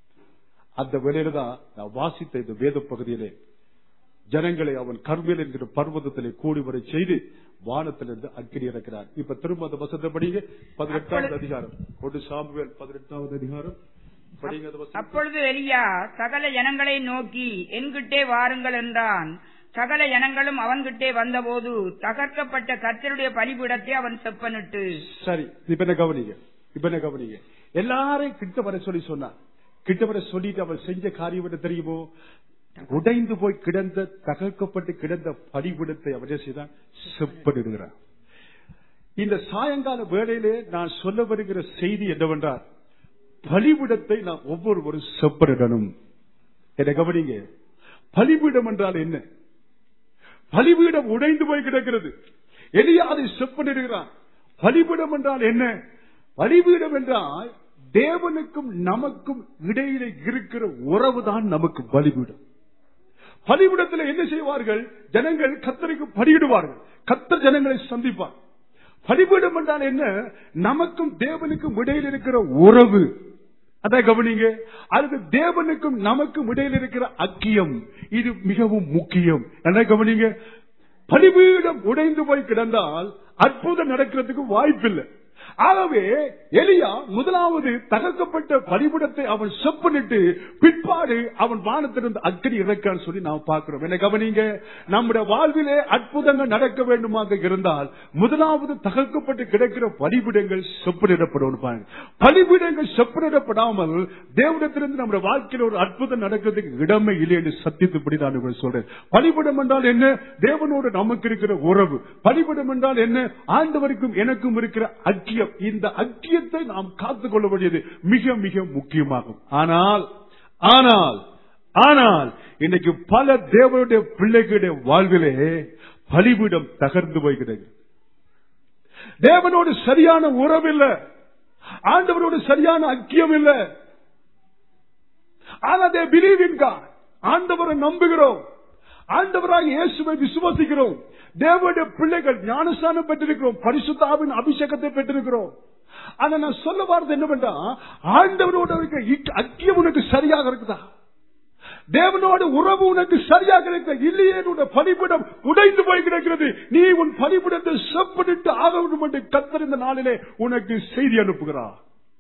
அந்த வேலையில தான் நான் வாசித்த இந்த வேத பகுதியிலே ஜனங்களை அவன் கர்மேல் என்கிற பர்வதத்திலே கூடி வரை செய்து வானத்திலிருந்து அக்கினி இறக்கிறார் இப்ப திரும்ப அந்த வசத்தை படிங்க பதினெட்டாவது அதிகாரம் ஒன்று சாமுவேல் பதினெட்டாவது அதிகாரம் படிங்க அந்த வசனம். அப்பொழுது எலியா சகல ஜனங்களை நோக்கி என்கிட்டே வாருங்கள் என்றான் சகல ஜனங்களும் அவன்கிட்டே வந்தபோது தகர்க்கப்பட்ட கர்த்தருடைய பலிபீடத்தை அவன் செப்பனிட்டு சரி இப்ப என்ன கவனிங்க இப்ப என்ன கவனிங்க எல்லாரையும் கிட்ட வர சொல்லி சொன்னான் கிட்ட வர சொல்லிட்டு அவன் செஞ்ச காரியம் என்ன தெரியுமோ உடைந்து போய் கிடந்த தகர்க்கப்பட்டு கிடந்த பலிபீடத்தை அவன் என்ன செய்தான் செப்பனிடுகிறான் இந்த சாயங்கால வேளையிலே நான் சொல்ல வருகிற செய்தி என்னவென்றால் பலிபீடத்தை நாம் ஒவ்வொருவரும் செப்பனிடணும் என்ன கவனிங்க பலிபீடம் என்றால் என்ன பலிபீடம் உடைந்து போய் கிடக்கிறது எலியா அதை செப்பனிடுகிறான் பலிபீடம் என்றால் என்ன பலிபீடம் என்றால் தேவனுக்கும் நமக்கும் இடையில இருக்கிற உறவுதான் நமக்கு பலிபீடம் பலிபீடத்தில் என்ன செய்வார்கள் ஜனங்கள் கத்தருக்கு பலியிடுவார்கள் கத்தர் ஜனங்களை சந்திப்பார் பலிபீடம் என்றால் என்ன நமக்கும் தேவனுக்கும் இடையில் இருக்கிற உறவு அதை கவனிங்க அல்லது தேவனுக்கும் நமக்கும் இடையில் இருக்கிற அக்கியம் இது மிகவும் முக்கியம் என்ன கவனிங்க பலிபீடம் உடைந்து போய் கிடந்தால் அற்புதம் நடக்கிறதுக்கு வாய்ப்பில்லை ஆகவே எலியா முதலாவது தகர்க்கப்பட்ட பலிபீடத்தை அவன் செப்பனிட்டு பிற்பாடு அவன் வானத்திலிருந்து அக்கடி இறக்கான்னு சொல்லி நாம் பார்க்கிறோம் என்ன கவனிங்க நம்முடைய வாழ்விலே அற்புதங்கள் நடக்க வேண்டுமாக இருந்தால் முதலாவது தகர்க்கப்பட்டு கிடக்கிற பலிபீடங்கள் செப்பனிடப்படும் பாருங்க பலிபீடங்கள் செப்பனிடப்படாமல் தேவனத்திலிருந்து நம்முடைய வாழ்க்கையில் ஒரு அற்புதம் நடக்கிறதுக்கு இடமே இல்லை என்று சத்தியத்துப்படி நான் உங்களுக்கு சொல்றேன் பலிபீடம் என்றால் என்ன தேவனோடு நமக்கு இருக்கிற உறவு பலிபீடம் என்றால் என்ன ஆண்டவருக்கும் எனக்கும் இருக்கிற அக்கியம் இந்த அக்கியத்தை நாம் காத்துக் கொள்ள வேண்டியது மிக மிக முக்கியமாகும் ஆனால் ஆனால் ஆனால் இன்னைக்கு பல தேவனுடைய பிள்ளைகளுடைய வாழ்விலே பலிபீடம் தகர்ந்து போய் கிடக்கு தேவனோடு சரியான உறவு இல்ல ஆண்டவரோடு சரியான அக்கியம் இல்ல ஆனா தே பிலீவ் இன் God. ஆண்டவரை நம்புகிறோம் ஆண்டவராக இயேசுவை விசுவாசிக்கிறோம் தேவனுடைய பிள்ளைகள் ஞானஸ்தானம் பெற்றிருக்கிறோம் பரிசுத்தாவின் அபிஷேகத்தை பெற்றிருக்கிறோம் ஆனா நான் சொல்ல வார்த்தை என்னவென்றா ஆண்டவரோட இருக்க இக்- ஐக்கியம் உனக்கு சரியாக இருக்குதா தேவனோடு உறவு உனக்கு சரியாக இருக்க இல்லையே உன்னுடைய பலிபிடம் உடைந்து போய் கிடக்கிறது நீ உன் பலிபிடத்தை செப்பனிட்டு ஆக வேண்டும் என்று கத்தர் இந்த நாளிலே உனக்கு செய்தி அனுப்புகிறார்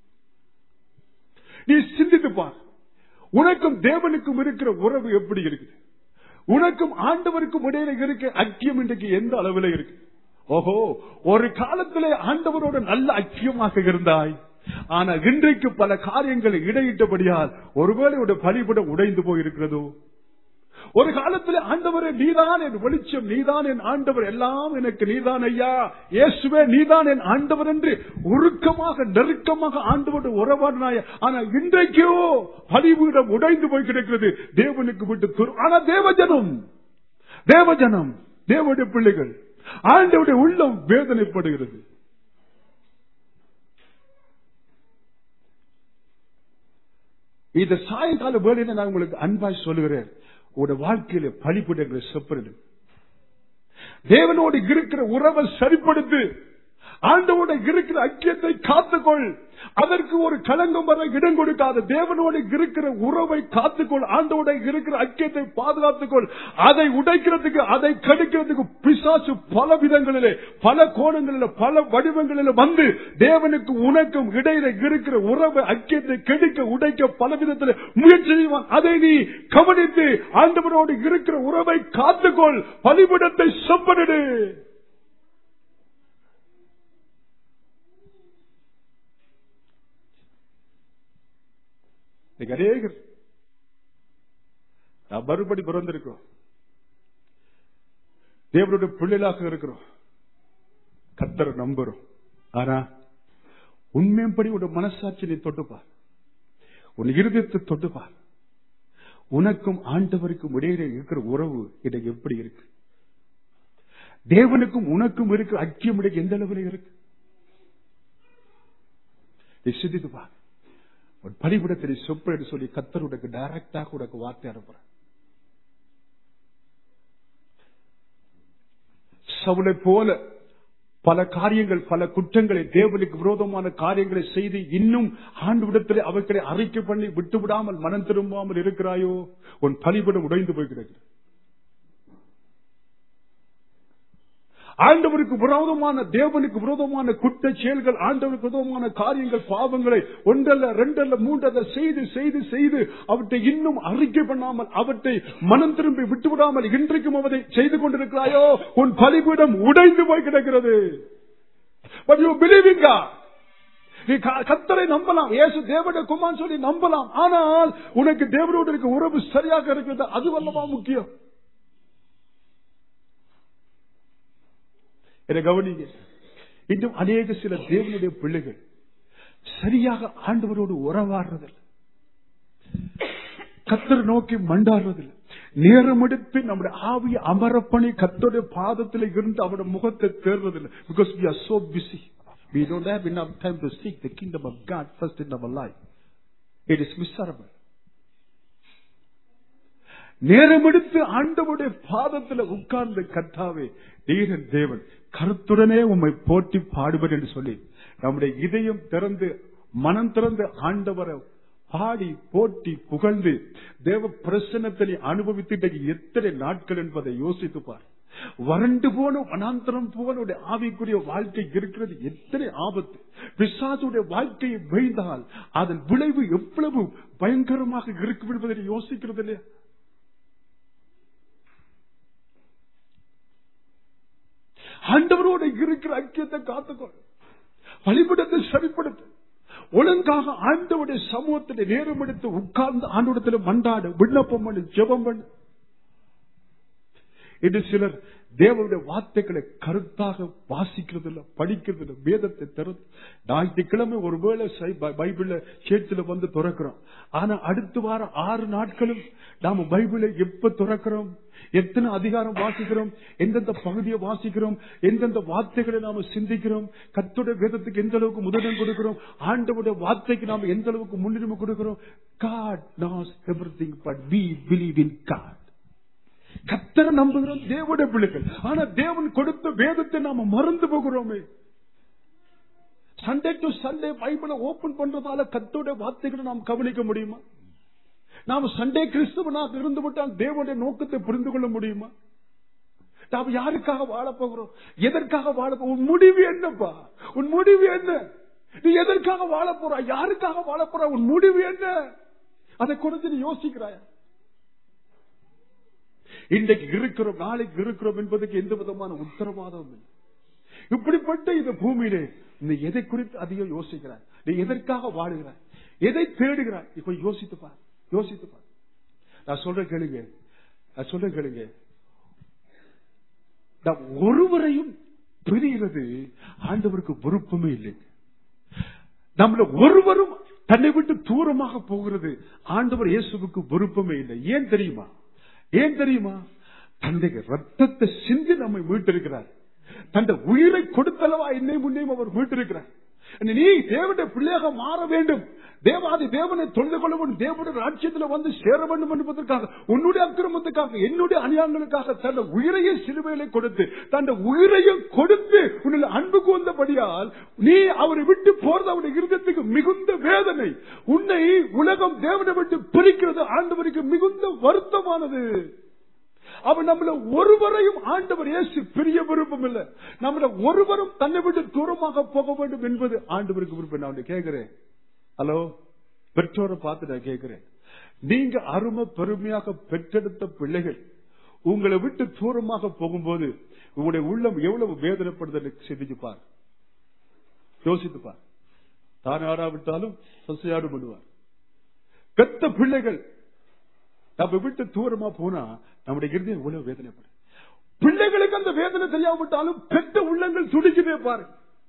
நீ சிந்தித்து பார் உனக்கும் தேவனுக்கும் இருக்கிற உறவு எப்படி இருக்குது உனக்கும் ஆண்டவருக்கும் இடையில இருக்க ஐக்கியம் இன்றைக்கு எந்த அளவில் இருக்கு ஓஹோ ஒரு காலத்திலே ஆண்டவரோட நல்ல ஐக்கியமாக இருந்தாய் ஆனா இன்றைக்கு பல காரியங்களை இடையிட்டபடியால் ஒருவேளை உடைய பலிபடம் உடைந்து போயிருக்கிறதோ ஒரு காலத்தில் ஆண்டவரே நீதான் என் வெளிச்சம் நீதான் என் ஆண்டவர் எல்லாம் எனக்கு நீதான் ஐயா இயேசுவே நீதான் என் ஆண்டவர் என்று உருக்கமாக நெருக்கமாக ஆண்டவரோடு உறவாடினாய ஆனா இன்றைக்கோ பலிபீடம் உடைந்து போய் கிடக்கிறது தேவனுக்கு விட்டு துரு- ஆனா தேவஜனம் தேவஜனம் தேவனுடைய பிள்ளைகள் ஆண்டவருடைய உள்ளம் வேதனைப்படுகிறது இந்த சாயங்கால வேலையில நான் உங்களுக்கு அன்பாய் சொல்லுகிறேன் உங்களோட வாழ்க்கையில பலிபடுகிற செப்பரிடு தேவனோடு இருக்கிற உறவை சரிப்படுத்து ஆண்டவோட இருக்கிற ஐக்கியத்தை காத்துக்கொள் அதற்கு ஒரு களங்கம் வர இடம் கொடுக்காத தேவனோடு இருக்கிற உறவை காத்துக்கொள் ஆண்டவோட இருக்கிற ஐக்கியத்தை பாதுகாத்துக்கொள் அதை உடைக்கிறதுக்கு அதை கெடுக்கிறதுக்கு பிசாசு பல விதங்களிலே பல கோணங்களில பல வடிவங்களில வந்து தேவனுக்கு உனக்கும் இடையில இருக்கிற உறவை ஐக்கியத்தை கெடுக்க உடைக்க பல விதத்தில் முயற்சி செய்வான் அதை நீ கவனித்து ஆண்டவரோடு இருக்கிற உறவை காத்துக்கொள் பலிபிடத்தை செப்பனிடு இன்னைக்கு அநேகர் நான் மறுபடி பிறந்திருக்கிறோம் தேவனுடைய பிள்ளைகளாக இருக்கிறோம் கத்தரை நம்புறோம் ஆனா உண்மையன்படி உன் மனசாட்சி நீ தொட்டுப்பார் உன் இருதயத்தை தொட்டுப்பார் உனக்கும் ஆண்டவருக்கும் இடையிலே இருக்கிற உறவு இன்னைக்கு எப்படி இருக்கு தேவனுக்கும் உனக்கும் இருக்கிற ஐக்கியம் இன்னைக்கு எந்த அளவில் இருக்கு நீ சிந்தித்து பார் உன் பலிபிடத்தை சொப்பு என்று சொல்லி கத்தர் உனக்கு டைரக்டாக உனக்கு வார்த்தை அனுப்புற சவுளை போல பல காரியங்கள் பல குற்றங்களை தேவனுக்கு விரோதமான காரியங்களை செய்து இன்னும் ஆண்டு அவர்களை அறிக்கை பண்ணி விட்டு விடாமல் மனம் திரும்பாமல் இருக்கிறாயோ உன் பலிபிடம் உடைந்து போய் கிடக்கிறது ஆண்டவருக்கு விரோதமான தேவனுக்கு விரோதமான குற்ற செயல்கள் ஆண்டவருக்கு விரோதமான காரியங்கள் பாவங்களை ஒன்றல்ல ரெண்டல்ல மூன்றல்ல செய்து செய்து செய்து அவற்றை இன்னும் அறிக்கை பண்ணாமல் அவற்றை மனம் திரும்பி விட்டு விடாமல் இன்றைக்கும் அவரை செய்து கொண்டிருக்கிறாயோ உன் பலிபீடம் உடைந்து போய் கிடக்கிறது பட் யூ பிலீவிங் நீ க- கர்த்தரை நம்பலாம் இயேசு தேவனுடைய குமான் சொல்லி நம்பலாம் ஆனால் உனக்கு தேவனோடு இருக்க உறவு சரியாக இருக்கிறது அது வல்லமா முக்கியம் என கவனிங்க இன்னும் அநேக சில தேவனுடைய பிள்ளைகள் சரியாக ஆண்டவரோடு உறவாடுறதில்லை கத்தர் நோக்கி மண்டாடுறதில்லை நேரம் எடுத்து நம்முடைய ஆவிய அமரப்பணி கத்தருடைய பாதத்தில் இருந்து அவருடைய முகத்தை தேர்வதில்லை because we are so busy we don't have enough time to seek the kingdom of God first in our life it is miserable நேரம் எடுத்து ஆண்டவருடைய பாதத்துல உட்கார்ந்த கர்த்தாவே நீரன் தேவன் கருத்துடனே உம்மை போற்றி பாடுவர் என்று சொல்லி நம்முடைய இதயம் திறந்து மனம் திறந்து ஆண்டவரை பாடி போட்டி புகழ்ந்து தேவ பிரசன்னத்தை அனுபவித்து இன்றைக்கு எத்தனை நாட்கள் என்பதை யோசித்து பார் வறண்டு போன வனாந்தரம் போன ஒரு ஆவிக்குரிய வாழ்க்கை இருக்கிறது எத்தனை ஆபத்து பிசாசுடைய வாழ்க்கையை வீழ்ந்தால் அதன் விளைவு எவ்வளவு பயங்கரமாக இருக்கும் என்பதை யோசிக்கிறது இல்லையா ஆண்டவரோடு இருக்கிற ஐக்கியத்தை காத்துக்கொள் வழிபடத்தை சரிப்படுத்து ஒழுங்காக ஆண்டவருடைய சமூகத்தில் நேரம் எடுத்து உட்கார்ந்து ஆண்டவரத்தில் மண்டாடு விண்ணப்பம் பண்ணு ஜெபம் பண்ணு இது சிலர் தேவனுடைய வார்த்தைகளை கருத்தாக வாசிக்கிறது இல்ல படிக்கிறது இல்ல வேதத்தை திறந்து ஞாயிற்றுக்கிழமை ஒருவேளை சை- பை- பைபிள சேர்த்துல வந்து துறக்கிறோம் ஆனா அடுத்த வாரம் ஆறு நாட்களும் நாம பைபிளை எப்ப துறக்கிறோம் எத்தனை அதிகாரம் வாசிக்கிறோம் எந்தெந்த பகுதியை வாசிக்கிறோம் எந்தெந்த வார்த்தைகளை நாம சிந்திக்கிறோம் கத்துடைய வேதத்துக்கு எந்த அளவுக்கு முதலிடம் கொடுக்கிறோம் ஆண்டவுடைய வார்த்தைக்கு நாம எந்த அளவுக்கு முன்னுரிமை கொடுக்கிறோம் God knows everything but we believe in God கத்தரை நம்புகிறோம் தேவனுடைய பிள்ளைகள் ஆனா தேவன் கொடுத்த வேதத்தை நாம மறந்து போகிறோமே சண்டே டு சண்டே பைபிளை ஓபன் பண்றதால கத்தோட வார்த்தைகளை நாம் கவனிக்க முடியுமா நாம சண்டே கிறிஸ்துவனாக இருந்து விட்டால் தேவனுடைய நோக்கத்தை புரிந்து கொள்ள முடியுமா நாம் யாருக்காக வாழ போகிறோம் எதற்காக வாழ போ- உன் முடிவு என்னப்பா உன் முடிவு என்ன நீ எதற்காக வாழ போறா யாருக்காக வாழ போறா உன் முடிவு என்ன அதை குறித்து நீ யோசிக்கிறாயா இன்றைக்கு இருக்கிறோம் நாளைக்கு இருக்கிறோம் என்பதுக்கு எந்த விதமான உத்தரவாதம் இல்லை இப்படிப்பட்ட இந்த பூமியிலே நீ எதை குறித்து அதிகம் யோசிக்கிறாய் நீ எதற்காக வாழுகிறாய் எதை தேடுகிறாய் இப்ப யோசித்து பார் யோசித்து பார் நான் சொல்றேன் கேளுங்க நான் சொல்றேன் கேளுங்க நாம் ஒருவரையும் பிரிகிறது ஆண்டவருக்கு விருப்பமே இல்லை நம்மள ஒருவரும் தன்னை விட்டு தூரமாக போகிறது ஆண்டவர் இயேசுவுக்கு விருப்பமே இல்லை ஏன் தெரியுமா ஏன் தெரியுமா தன்னுடைய ரத்தத்தை சிந்தி நம்மை மீட்டிருக்கிறார் தந்த உயிரை கொடுத்தளவா என்னை முன்னையும் அவர் மீட்டிருக்கிறார் நீ தேவனுடைய பிள்ளையாக மாற வேண்டும் தேவாதி தேவனை தொழுது கொள்ள வேண்டும் தேவனுடைய ராஜ்யத்தில் வந்து சேர வேண்டும் என்பதற்காக உன்னுடைய அக்கிரமத்துக்காக என்னுடைய அநியாயங்களுக்காக தன் உயிரையே சிலுவையிலே கொடுத்து தன் உயிரையும் கொடுத்து உன்னில் அன்பு கூர்ந்தபடியால் நீ அவரை விட்டு போறது அவருடைய இருதயத்துக்கு மிகுந்த வேதனை உன்னை உலகம் தேவனை விட்டு பிரிக்கிறது ஆண்டவருக்கு மிகுந்த வருத்தமானது அவர் நம்மள ஒருவரையும் ஆண்டவர் இயேசு பிரிய விருப்பம் இல்ல நம்மள ஒருவரும் தன்னை விட்டு தூரமாக போக வேண்டும் என்பது ஆண்டவருக்கு விருப்பம் நான் உன்னை கேட்கிறேன் ஹலோ பெற்றோரை பார்த்து நான் கேட்கிறேன் நீங்க அருமை பெருமையாக பெற்றெடுத்த பிள்ளைகள் உங்களை விட்டு தூரமாக போகும்போது உங்களுடைய உள்ளம் எவ்வளவு வேதனைப்படுதல் சிந்திச்சு பார் யோசித்து பார் தான் ஆடாவிட்டாலும் சொசையாடு பண்ணுவார் பெத்த பிள்ளைகள் நம்ம விட்டு தூரமா போனா நம்முடைய இருதயம் எவ்வளவு வேதனைப்படும் பிள்ளைகளுக்கு அந்த வேதனை தெரியாவிட்டாலும் பெற்ற உள்ளங்கள் துடிக்குதே பாரு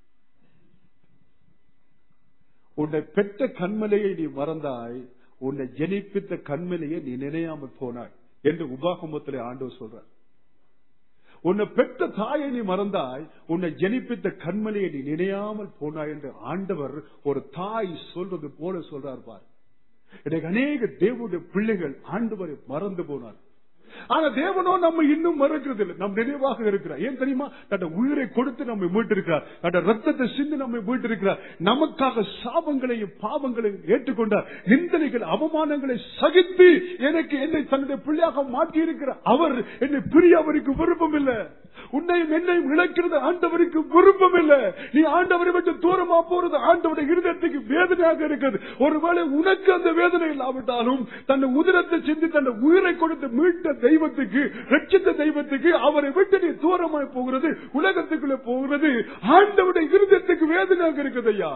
உன்னை பெற்ற கண்மலையை நீ மறந்தாய் உன்னை ஜனிப்பித்த கண்மலையை நீ நினையாமல் போனாய் என்று உபாகமத்திலே ஆண்டவர் சொல்றார் உன்னை பெற்ற தாயை நீ மறந்தாய் உன்னை ஜனிப்பித்த கண்மலையை நீ நினையாமல் போனாய் என்று ஆண்டவர் ஒரு தாய் சொல்றது போல சொல்றார் பார் இன்னைக்கு அநேக தேவனுடைய பிள்ளைகள் ஆண்டவரை மறந்து போனார் ஆனா தேவனோ நம்ம இன்னும் மறக்கிறது இல்லை நம் நினைவாக இருக்கிறார் ஏன் தெரியுமா தன் உயிரை கொடுத்து நம்மை மீட்டிருக்கிறார் தன் ரத்தத்தை சிந்து நம்மை மீட்டிருக்கிறார் நமக்காக சாபங்களையும் பாவங்களையும் ஏற்றுக்கொண்டார் நிந்தனைகள் அவமானங்களை சகித்து எனக்கு என்னை தன்னுடைய பிள்ளையாக மாற்றி இருக்கிறார் அவர் என்னை பிரிய அவருக்கு விருப்பம் இல்லை உன்னையும் என்னையும் இழக்கிறது ஆண்டவருக்கு விருப்பம் இல்லை நீ ஆண்டவரை விட்டு தூரமா போறது ஆண்டவருடைய இருதயத்துக்கு வேதனையாக இருக்கிறது ஒருவேளை உனக்கு அந்த வேதனை இல்லாவிட்டாலும் தன் உதிரத்தை சிந்தி தன் உயிரை கொடுத்து மீட்ட தெய்வத்துக்கு ரட்சித்த தெய்வத்துக்கு அவரை விட்டு நீ தூரமாய் போகிறது உலகத்துக்குள்ள போகிறது ஆண்டவருடைய இருதயத்துக்கு வேதனையாக இருக்குது ஐயா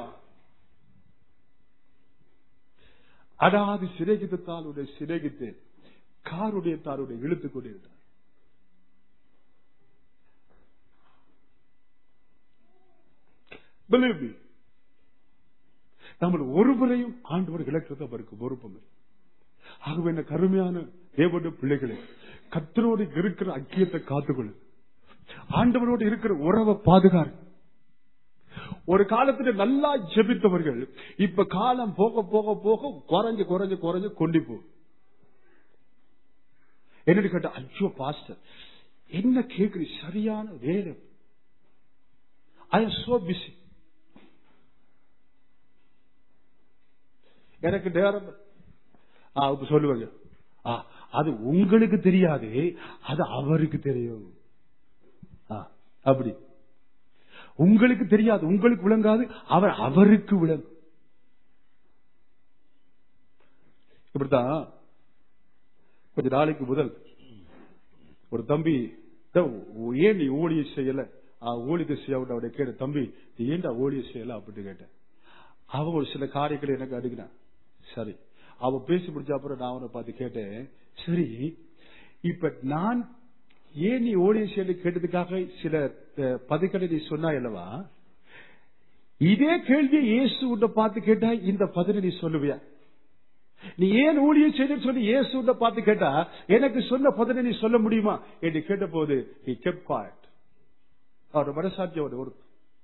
அடாது சிறைகித்தால் உடைய சிறைகித்து காருடைய தாருடைய இழுத்துக் கொண்டிருந்தார் Believe me. நம்ம ஒருவரையும் ஆண்டவர் இழக்கிறது அவருக்கு பொறுப்பும் இல்லை. ஆகவே என்ன கருமையான தேவனுடைய பிள்ளைகளே கத்தரோடு இருக்கிற ஐக்கியத்தை காத்துக்கொள்ளு ஆண்டவரோடு இருக்கிற உறவை பாதுகாரு ஒரு காலத்துல நல்லா ஜெபித்தவர்கள் இப்ப காலம் போக போக போக குறைஞ்சு குறைஞ்சு குறைஞ்சு கொண்டு போ என்னன்னு கேட்ட ஐயோ பாஸ்டர் என்ன கேக்குறீ சரியான வேலை ஐ எம் சோ பிஸி எனக்கு நேரம் ஆ, இப்ப சொல்லுவாங்க ஆ, அது உங்களுக்கு தெரியாது அது அவருக்கு தெரியும் ஆ, அப்படி உங்களுக்கு தெரியாது உங்களுக்கு விளங்காது அவர் அவருக்கு விளங்கும் இப்படித்தான் கொஞ்ச நாளைக்கு முதல் ஒரு தம்பி "டேய், ஏன் நீ ஊழியம் செய்யல ஆ, ஊழியத்தை செய்ய அவட கேட்ட தம்பி நீ ஏன்டா ஊழியம் செய்யல அப்படின்னு கேட்டேன் அவன் ஒரு சில காரியங்களை எனக்கு அடுக்கினான் சரி அவ பேசி முடிச்ச அப்புறம் நான் அவனை பார்த்து கேட்டேன் சரி இப்ப நான் ஏன் நீ ஊழியம் செய்யல கேட்டதுக்காக சில அஹ், பதில்களை நீ சொன்னாய் அல்லவா இதே கேள்வியை இயேசு உன்னை பார்த்து கேட்டா இந்த பதிலை நீ சொல்லுவியா நீ ஏன் ஊழியம் செய்யணும்னு சொல்லி இயேசு உன்னை பார்த்து கேட்டா எனக்கு சொன்ன பதிலை நீ சொல்ல முடியுமா என்று கேட்ட போது he kept quiet அவர் மனசாட்சியோட ஒரு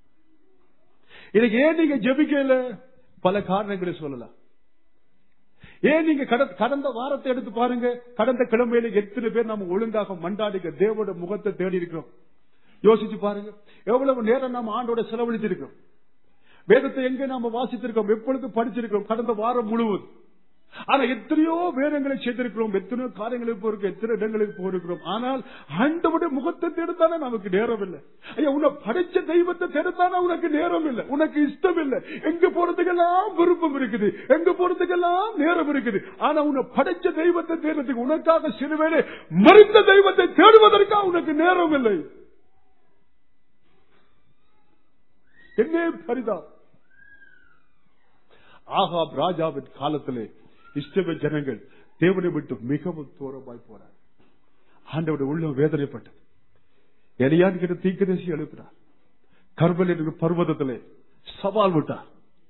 இதுக்கு ஏன் நீங்க ஜெபிக்கல பல காரணங்களை சொல்லலாம் ஏன் நீங்க கட- கடந்த வாரத்தை எடுத்து பாருங்க கடந்த கிழமையில எத்தனை பேர் நம்ம ஒழுங்காக மண்டாடிக்க தேவோட முகத்தை தேடி இருக்கிறோம் யோசிச்சு பாருங்க எவ்வளவு நேரம் நம்ம ஆண்டோட செலவழிச்சிருக்கிறோம் வேதத்தை எங்க நாம வாசித்திருக்கோம் எப்பொழுது படிச்சிருக்கிறோம் கடந்த வாரம் முழுவதும் ஆனா எத்தனையோ வேதங்களை செய்திருக்கிறோம் எத்தனையோ காரியங்களுக்கு போயிருக்கோம் எத்தனை இடங்களுக்கு போயிருக்கிறோம் ஆனால் ஆண்டவுடைய முகத்தை தேடுத்தானே நமக்கு நேரம் இல்லை ஐயா உன்னை படைச்ச தெய்வத்தை தேடுத்தானே உனக்கு நேரம் இல்லை உனக்கு இஷ்டம் இல்லை எங்க போறதுக்கெல்லாம் விருப்பம் இருக்குது எங்க போறதுக்கெல்லாம் நேரம் இருக்குது ஆனா உன்னை படைச்ச தெய்வத்தை தேடுறதுக்கு உனக்காக சிறுவேளை மறித்த தெய்வத்தை தேடுவதற்காக உனக்கு நேரம் இல்லை என்ன பரிதா ஆகாப் ராஜாவின் காலத்திலே இஷ்டவ ஜனங்கள் தேவனை விட்டு மிகவும் தூரமாய் போனார் ஆண்டவருடைய உள்ள வேதனைப்பட்டது எலியான் கிட்ட தீக்கதேசி எழுப்பினார் கர்பல் என்கிற பர்வதத்திலே சவால் விட்டார்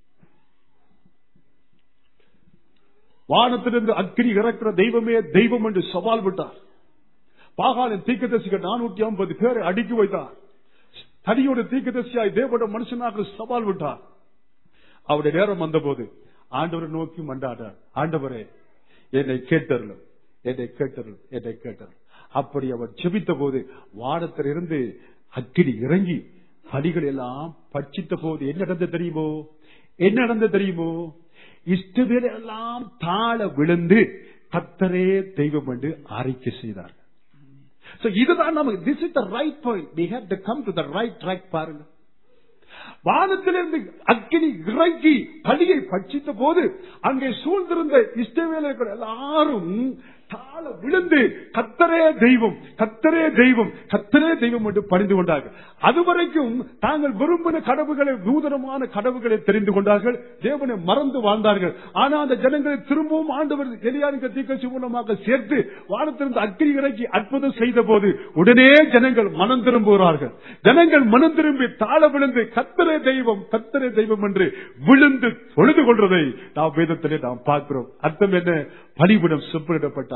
வானத்திலிருந்து அக்கினி இறக்கிற தெய்வமே தெய்வம் என்று சவால் விட்டார் பாகாலின் தீக்கதரிசிகள் நானூற்றி ஐம்பது பேரை அடுக்கி வைத்தார் தனியோட தீக்கதரிசியாய் தேவோட மனுஷனாக சவால் விட்டார் அவருடைய நேரம் வந்தபோது ஆண்டவரை நோக்கி மண்டாடார் ஆண்டவரே என்னை கேட்டருளும் என்னை கேட்டருளும் என்னை கேட்டருளும் அப்படி அவர் ஜெபித்த போது வானத்திலிருந்து அக்கினி இறங்கி பலிகள் எல்லாம் பட்சித்த போது என்ன நடந்தது தெரியுமோ என்ன நடந்தது தெரியுமோ இஷ்டவேலை எல்லாம் தாழ விழுந்து கத்தரே தெய்வம் என்று அறிக்கை செய்தார் So இதுதான் நமக்கு this is the right point we have to come to the right track பாருங்க வானத்திலிருந்து அக்கினி இறங்கி பலியை பட்சித்த போது அங்கே சூழ்ந்திருந்த இஷ்டவேலர்கள் எல்லாரும் தாழ விழுந்து கத்தரே தெய்வம் கத்தரே தெய்வம் கத்தரே தெய்வம் என்று பணிந்து கொண்டார்கள் அதுவரைக்கும் தாங்கள் விரும்பின கடவுகளை நூதனமான கடவுகளை தெரிந்து கொண்டார்கள் தேவனை மறந்து வாழ்ந்தார்கள் ஆனா அந்த ஜனங்களை திரும்பவும் ஆண்டவர் எலியானிக்க தீக்கட்சி மூலமாக சேர்த்து வானத்திலிருந்து அக்கினி இறக்கி அற்புதம் செய்த போது உடனே ஜனங்கள் மனம் திரும்புகிறார்கள் ஜனங்கள் மனம் திரும்பி தாழ விழுந்து கத்தரே தெய்வம் கத்தரே தெய்வம் என்று விழுந்து தொழுது கொள்றதை நாம் வேதத்திலே நாம் பார்க்கிறோம் அர்த்தம் என்ன பலிபிடம் செப்பனிடப்பட்டாயுது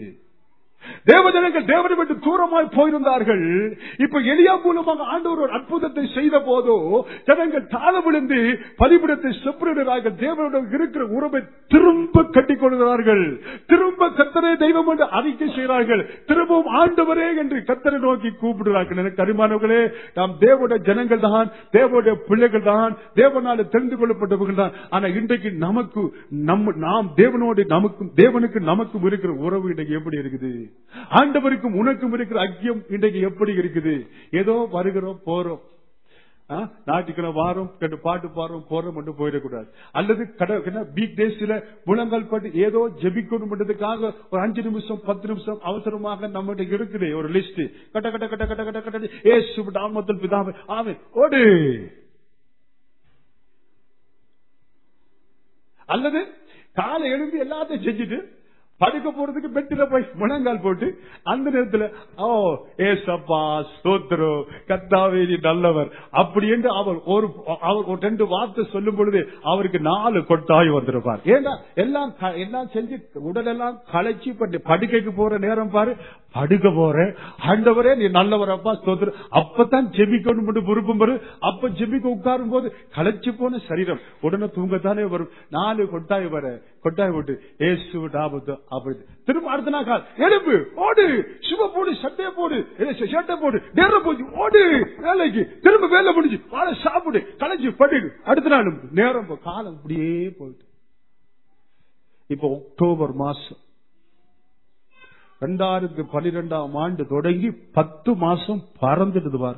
தேவஜனங்கள் தேவனை விட்டு தூரமாய் போயிருந்தார்கள் இப்ப எலியா மூலமாக ஆண்டவர் ஒரு அற்புதத்தை செய்த போதோ ஜனங்கள் தாழ விழுந்து பலிபிடத்தை செப்பனிடுகிறார்கள் தேவனுடன் இருக்கிற உறவை திரும்ப கட்டிக் கொள்கிறார்கள் திரும்ப கத்தரே தெய்வம் என்று அறிக்கை செய்கிறார்கள் திரும்பவும் ஆண்டவரே என்று கத்தரை நோக்கி கூப்பிடுகிறார்கள் எனக்கு அருமானவர்களே நாம் தேவோட ஜனங்கள் தான் தேவோட பிள்ளைகள் தான் தேவனால தெரிந்து கொள்ளப்பட்டவர்கள் தான் ஆனா இன்றைக்கு நமக்கு நம்ம நாம் தேவனோடு நமக்கும் தேவனுக்கு நமக்கும் இருக்கிற உறவு இன்றைக்கு எப்படி இருக்குது ஆண்டவருக்கும் உனக்கும் இருக்கிற ஐக்கியம் இன்றைக்கு எப்படி இருக்குது ஏதோ வருகிறோம் போறோம் ஆ, ஞாயிற்றுக்கிழமை வாரம் ரெண்டு பாட்டு பாடுறோம் போறோம் மட்டும் போயிடக்கூடாது அல்லது வீக் டேஸ்ல முழங்கால் பாட்டு ஏதோ ஜெபிக்கணும் பண்றதுக்காக ஒரு அஞ்சு நிமிஷம் பத்து நிமிஷம் அவசரமாக நம்மகிட்ட இருக்குது ஒரு லிஸ்ட் கட்ட கட்ட கட்ட கட்ட கட்ட கட்ட ஏ சுபடாமத்தில் பிதாவே ஆமே ஓடு அல்லது காலை எழுந்து எல்லாத்தையும் செஞ்சுட்டு படுக்க போறதுக்கு பெட்டில போய் முழங்கால் போட்டு அந்த நேரத்துல ஓ ஏ சப்பா ஸ்தோத்திரோ கத்தாவே நீ நல்லவர் அப்படி என்று அவர் ஒரு அவர் ஒரு ரெண்டு வார்த்தை சொல்லும் பொழுது அவருக்கு நாலு கொட்டாய் வந்திருப்பார் ஏன்னா எல்லாம் க- எல்லாம் செஞ்சு உடலெல்லாம் களைச்சி பண்ணி படுக்கைக்கு போற நேரம் பாரு படுக்க போறேன் ஆண்டவரே நீ நல்லவர் அப்பா ஸ்தோத்திரம் அப்பதான் ஜெபிக்கணும் என்று விருப்பம் வரும் அப்ப ஜெபிக்க உட்காரும் போது களைச்சு போன சரீரம் உடனே தூங்கத்தானே வரும் நாலு கொட்டாய் வர கொட்டாய் விட்டு ஏசு டாபத்து அப்படி திரும்ப அடுத்த நாள் கால், எழுப்பு ஓடு சும போடு சட்டையை போடு சட்டை போடு நேரம் போச்சு ஓடு வேலைக்கு திரும்ப வேலை முடிஞ்சு வாழ சாப்பிடு களைச்சு படு அடுத்த நாள் நேரம் போ- காலம் இப்படியே போயிட்டு இப்ப அக்டோபர் மாசம் ரெண்டாயிரத்தி பன்னிரெண்டாம் ஆண்டு தொடங்கி பத்து மாசம் பறந்துடுது பாரு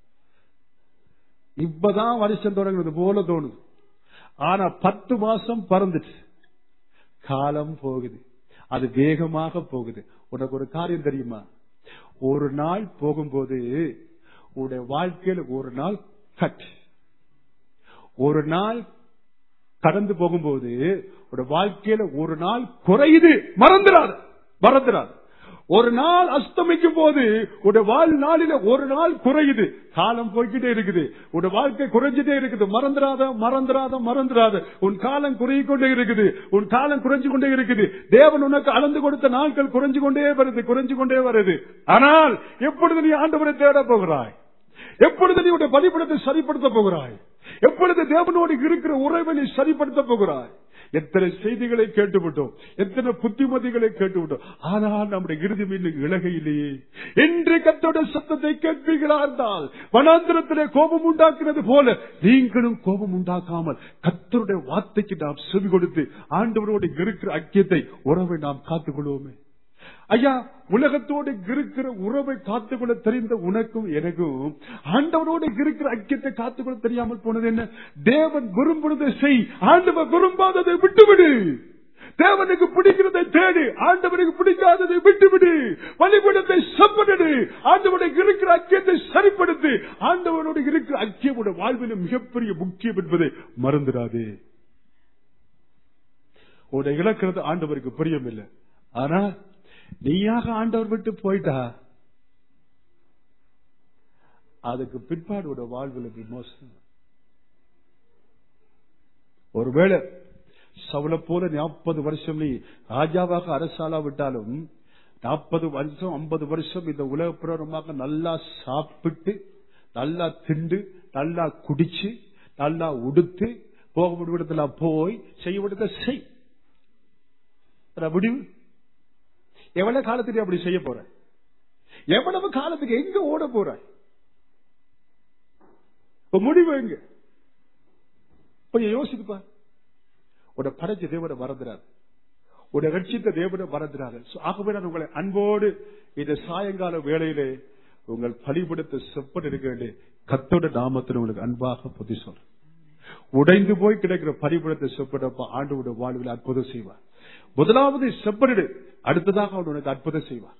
இப்பதான் வருஷம் தொடங்குறது போல தோணுது ஆனா பத்து மாசம் பறந்துட்டு காலம் போகுது அது வேகமாக போகுது உனக்கு ஒரு காரியம் தெரியுமா ஒரு நாள் போகும்போது உன்னுடைய வாழ்க்கையில ஒரு நாள் கட் ஒரு நாள் கடந்து போகும்போது உன்னோட வாழ்க்கையில ஒரு நாள் குறையுது மறந்துடாது மறந்துடாது ஒரு நாள் அஸ்தமிக்கும் போது உடைய வாழ்நாளில ஒரு நாள் குறையுது காலம் போய்கிட்டே இருக்குது உடைய வாழ்க்கை குறைஞ்சிட்டே இருக்குது மறந்துடாத மறந்துடாத மறந்துடாத உன் காலம் குறைய கொண்டே இருக்குது உன் காலம் குறைஞ்சு கொண்டே இருக்குது தேவன் உனக்கு அளந்து கொடுத்த நாட்கள் குறைஞ்சு கொண்டே வருது குறைஞ்சு கொண்டே வருது ஆனால் எப்பொழுது நீ ஆண்டவரை தேட போகிறாய் எப்பொழுது நீ உடைய பலிபடத்தை சரிப்படுத்த போகிறாய் எப்பொழுது தேவனோடு இருக்கிற உறவை நீ சரிப்படுத்த போகிறாய் எத்தனை செய்திகளை கேட்டுவிட்டோம் எத்தனை புத்திமதிகளை கேட்டுவிட்டோம் ஆனால் நம்முடைய இறுதி இன்னும் இலகையிலேயே என்று கத்தோட சத்தத்தை கேட்பீர்களா இருந்தால் வனாந்திரத்திலே கோபம் உண்டாக்குறது போல நீங்களும் கோபம் உண்டாக்காமல் கத்தருடைய வார்த்தைக்கு நாம் செவி கொடுத்து ஆண்டவரோடு இருக்கிற ஐக்கியத்தை உறவை நாம் காத்துக்கொள்வோமே ஐயா உலகத்தோடு இருக்கிற உறவை காத்துக்கொள்ள தெரிந்த உனக்கும் எனக்கும் ஆண்டவரோடு இருக்கிற ஐக்கியத்தை காத்துக்கொள்ள தெரியாமல் போனது என்ன தேவன் விரும்புவதை செய் ஆண்டவர் விரும்பாததை விட்டுவிடு தேவனுக்கு பிடிக்கிறதை தேடு ஆண்டவனுக்கு பிடிக்காததை விட்டுவிடு வழிபடத்தை செப்பனிடு ஆண்டவனுக்கு இருக்கிற ஐக்கியத்தை சரிப்படுத்து ஆண்டவனோடு இருக்கிற ஐக்கியமுடைய வாழ்வில் மிகப்பெரிய முக்கியம் என்பதை மறந்துடாதே உன்னை இழக்கிறது ஆண்டவருக்கு பிரியமில்லை ஆனா நீயாக ஆண்டவர் விட்டு போயிட்டா அதுக்கு பிற்பாடு உடைய வாழ்வில் விமோசனம் ஒருவேளை சவுள போல நாற்பது வருஷம் நீ ராஜாவாக அரசாளா விட்டாலும் நாற்பது வருஷம் ஐம்பது வருஷம் இந்த உலக பிரகாரமாக நல்லா சாப்பிட்டு நல்லா திண்டு நல்லா குடிச்சு நல்லா உடுத்து போக விடுவிடத்துல போய் செய்ய விடுத்த செய் அதான் முடிவு எவ்வளவு காலத்துக்கு அப்படி செய்ய போற எவ்வளவு காலத்துக்கு எங்க ஓட போற இப்ப முடிவு எங்க கொஞ்சம் யோசித்துப்பா உட படைச்ச தேவனை மறந்துடாது உடைய ரட்சித்த தேவனை மறந்துடாது So, ஆகவே நான் உங்களை அன்போடு இந்த சாயங்கால வேளையிலே உங்கள் பலிபடுத்த செப்பன் இருக்க வேண்டிய கத்தோட நாமத்தில் உங்களுக்கு அன்பாக புத்தி சொல்றேன் உடைந்து போய் கிடக்கிற பரிபுரத்தை செப்படப்ப ஆண்டு வாழ்வில் அற்புதம் செய்வார் முதலாவது செப்பனிடு அடுத்ததாக அவர் உனக்கு அற்புதம் செய்வார்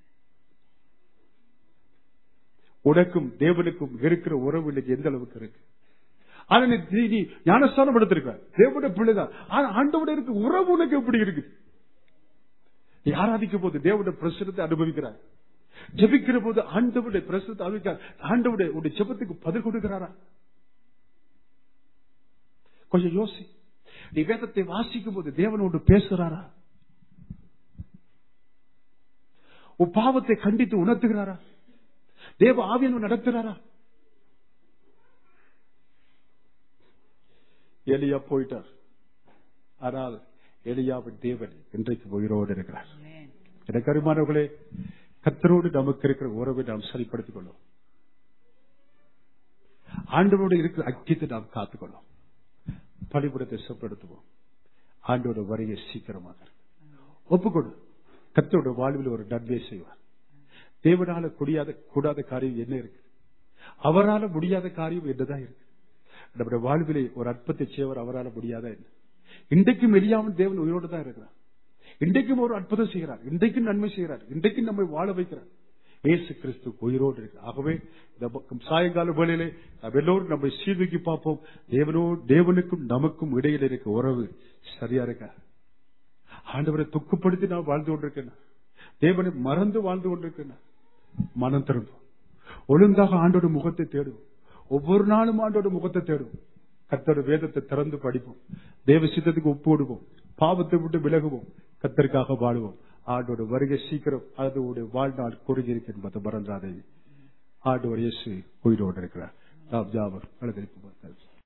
உனக்கும் தேவனுக்கும் இருக்கிற உறவு இன்னைக்கு எந்த அளவுக்கு இருக்கு ஆனா நீ நீ- நீ ஞானஸ்தானம் எடுத்திருக்க தேவனுடைய பிள்ளைதான் ஆனா ஆண்டோட இருக்க உறவு உனக்கு எப்படி இருக்கு நீ ஆராதிக்கும் போது தேவனுடைய பிரசனத்தை அனுபவிக்கிறார் ஜெபிக்கிற போது ஆண்டவுடைய பிரசனத்தை அனுபவிக்கிறார் ஆண்டவுடைய உடைய ஜெபத்துக்கு பதில் கொடுக்கிறாரா கொஞ்சம் யோசி நீ வேதத்தை வாசிக்கும் போது தேவனோடு பேசுறாரா உன் பாவத்தை கண்டித்து உணர்த்துகிறாரா தேவ ஆவியன் நடத்துறாரா எலியா போயிட்டார் ஆனால் எலியாவின் தேவன் இன்றைக்கு உயிரோடு இருக்கிறார் எனக்கு அருமானவர்களே கத்தரோடு நமக்கு இருக்கிற உறவை நாம் சரிப்படுத்திக் கொள்ளும் ஆண்டவரோடு இருக்கிற ஐக்கியத்தை நாம் காத்துக்கொள்ளும் பலிபுடத்தை சொப்படுத்துவோம் ஆண்டோட வருகை சீக்கிரமாக இருக்கு. ஒப்புக்கொடு கத்தோட வாழ்வில் ஒரு நன்மை செய்வார் தேவனால கூடியாத கூடாத காரியம் என்ன இருக்கு அவரால முடியாத காரியம் என்னதான் இருக்கு நம்முடைய வாழ்விலே ஒரு அற்பத்தை செய்வர் அவரால முடியாத என்ன இன்றைக்கும் எரியாமல் தேவன் உயிரோடு தான் இருக்கிறார் இன்றைக்கும் ஒரு அற்புதம் செய்கிறார் இன்றைக்கும் நன்மை செய்கிறார் இன்றைக்கும் நம்மை வாழ வைக்கிறார் இயேசு கிறிஸ்து உயிரோடு இருக்கிறார் ஆகவே இந்த பக்கம் சாயங்கால வேளையிலே நாம் எல்லோரும் நம்மை சீர்தூக்கி பார்ப்போம் தேவனோ தேவனுக்கும் நமக்கும் இடையில இருக்க உறவு சரியா இருக்கா ஆண்டவரை துக்கப்படுத்தி நான் வாழ்ந்து கொண்டிருக்கேன் தேவனை மறந்து வாழ்ந்து கொண்டிருக்கேன் மனம் திரும்பும் ஒழுங்காக ஆண்டோட முகத்தை தேடுவோம் ஒவ்வொரு நாளும் ஆண்டோட முகத்தை தேடுவோம் கத்தோட வேதத்தை திறந்து படிப்போம் தேவ சித்தத்துக்கு ஒப்பு கொடுப்போம் பாவத்தை விட்டு விலகுவோம் கத்தருக்காக வாழுவோம் ஆண்டோட வருகை சீக்கிரம் அதோட வாழ்நாள் குறுகி இருக்கு என்பதை மறந்தாதே ஆண்டவர் இயேசு உயிரோடு இருக்கிறார் நாம் ஜாவர் அழுதிருப்போம்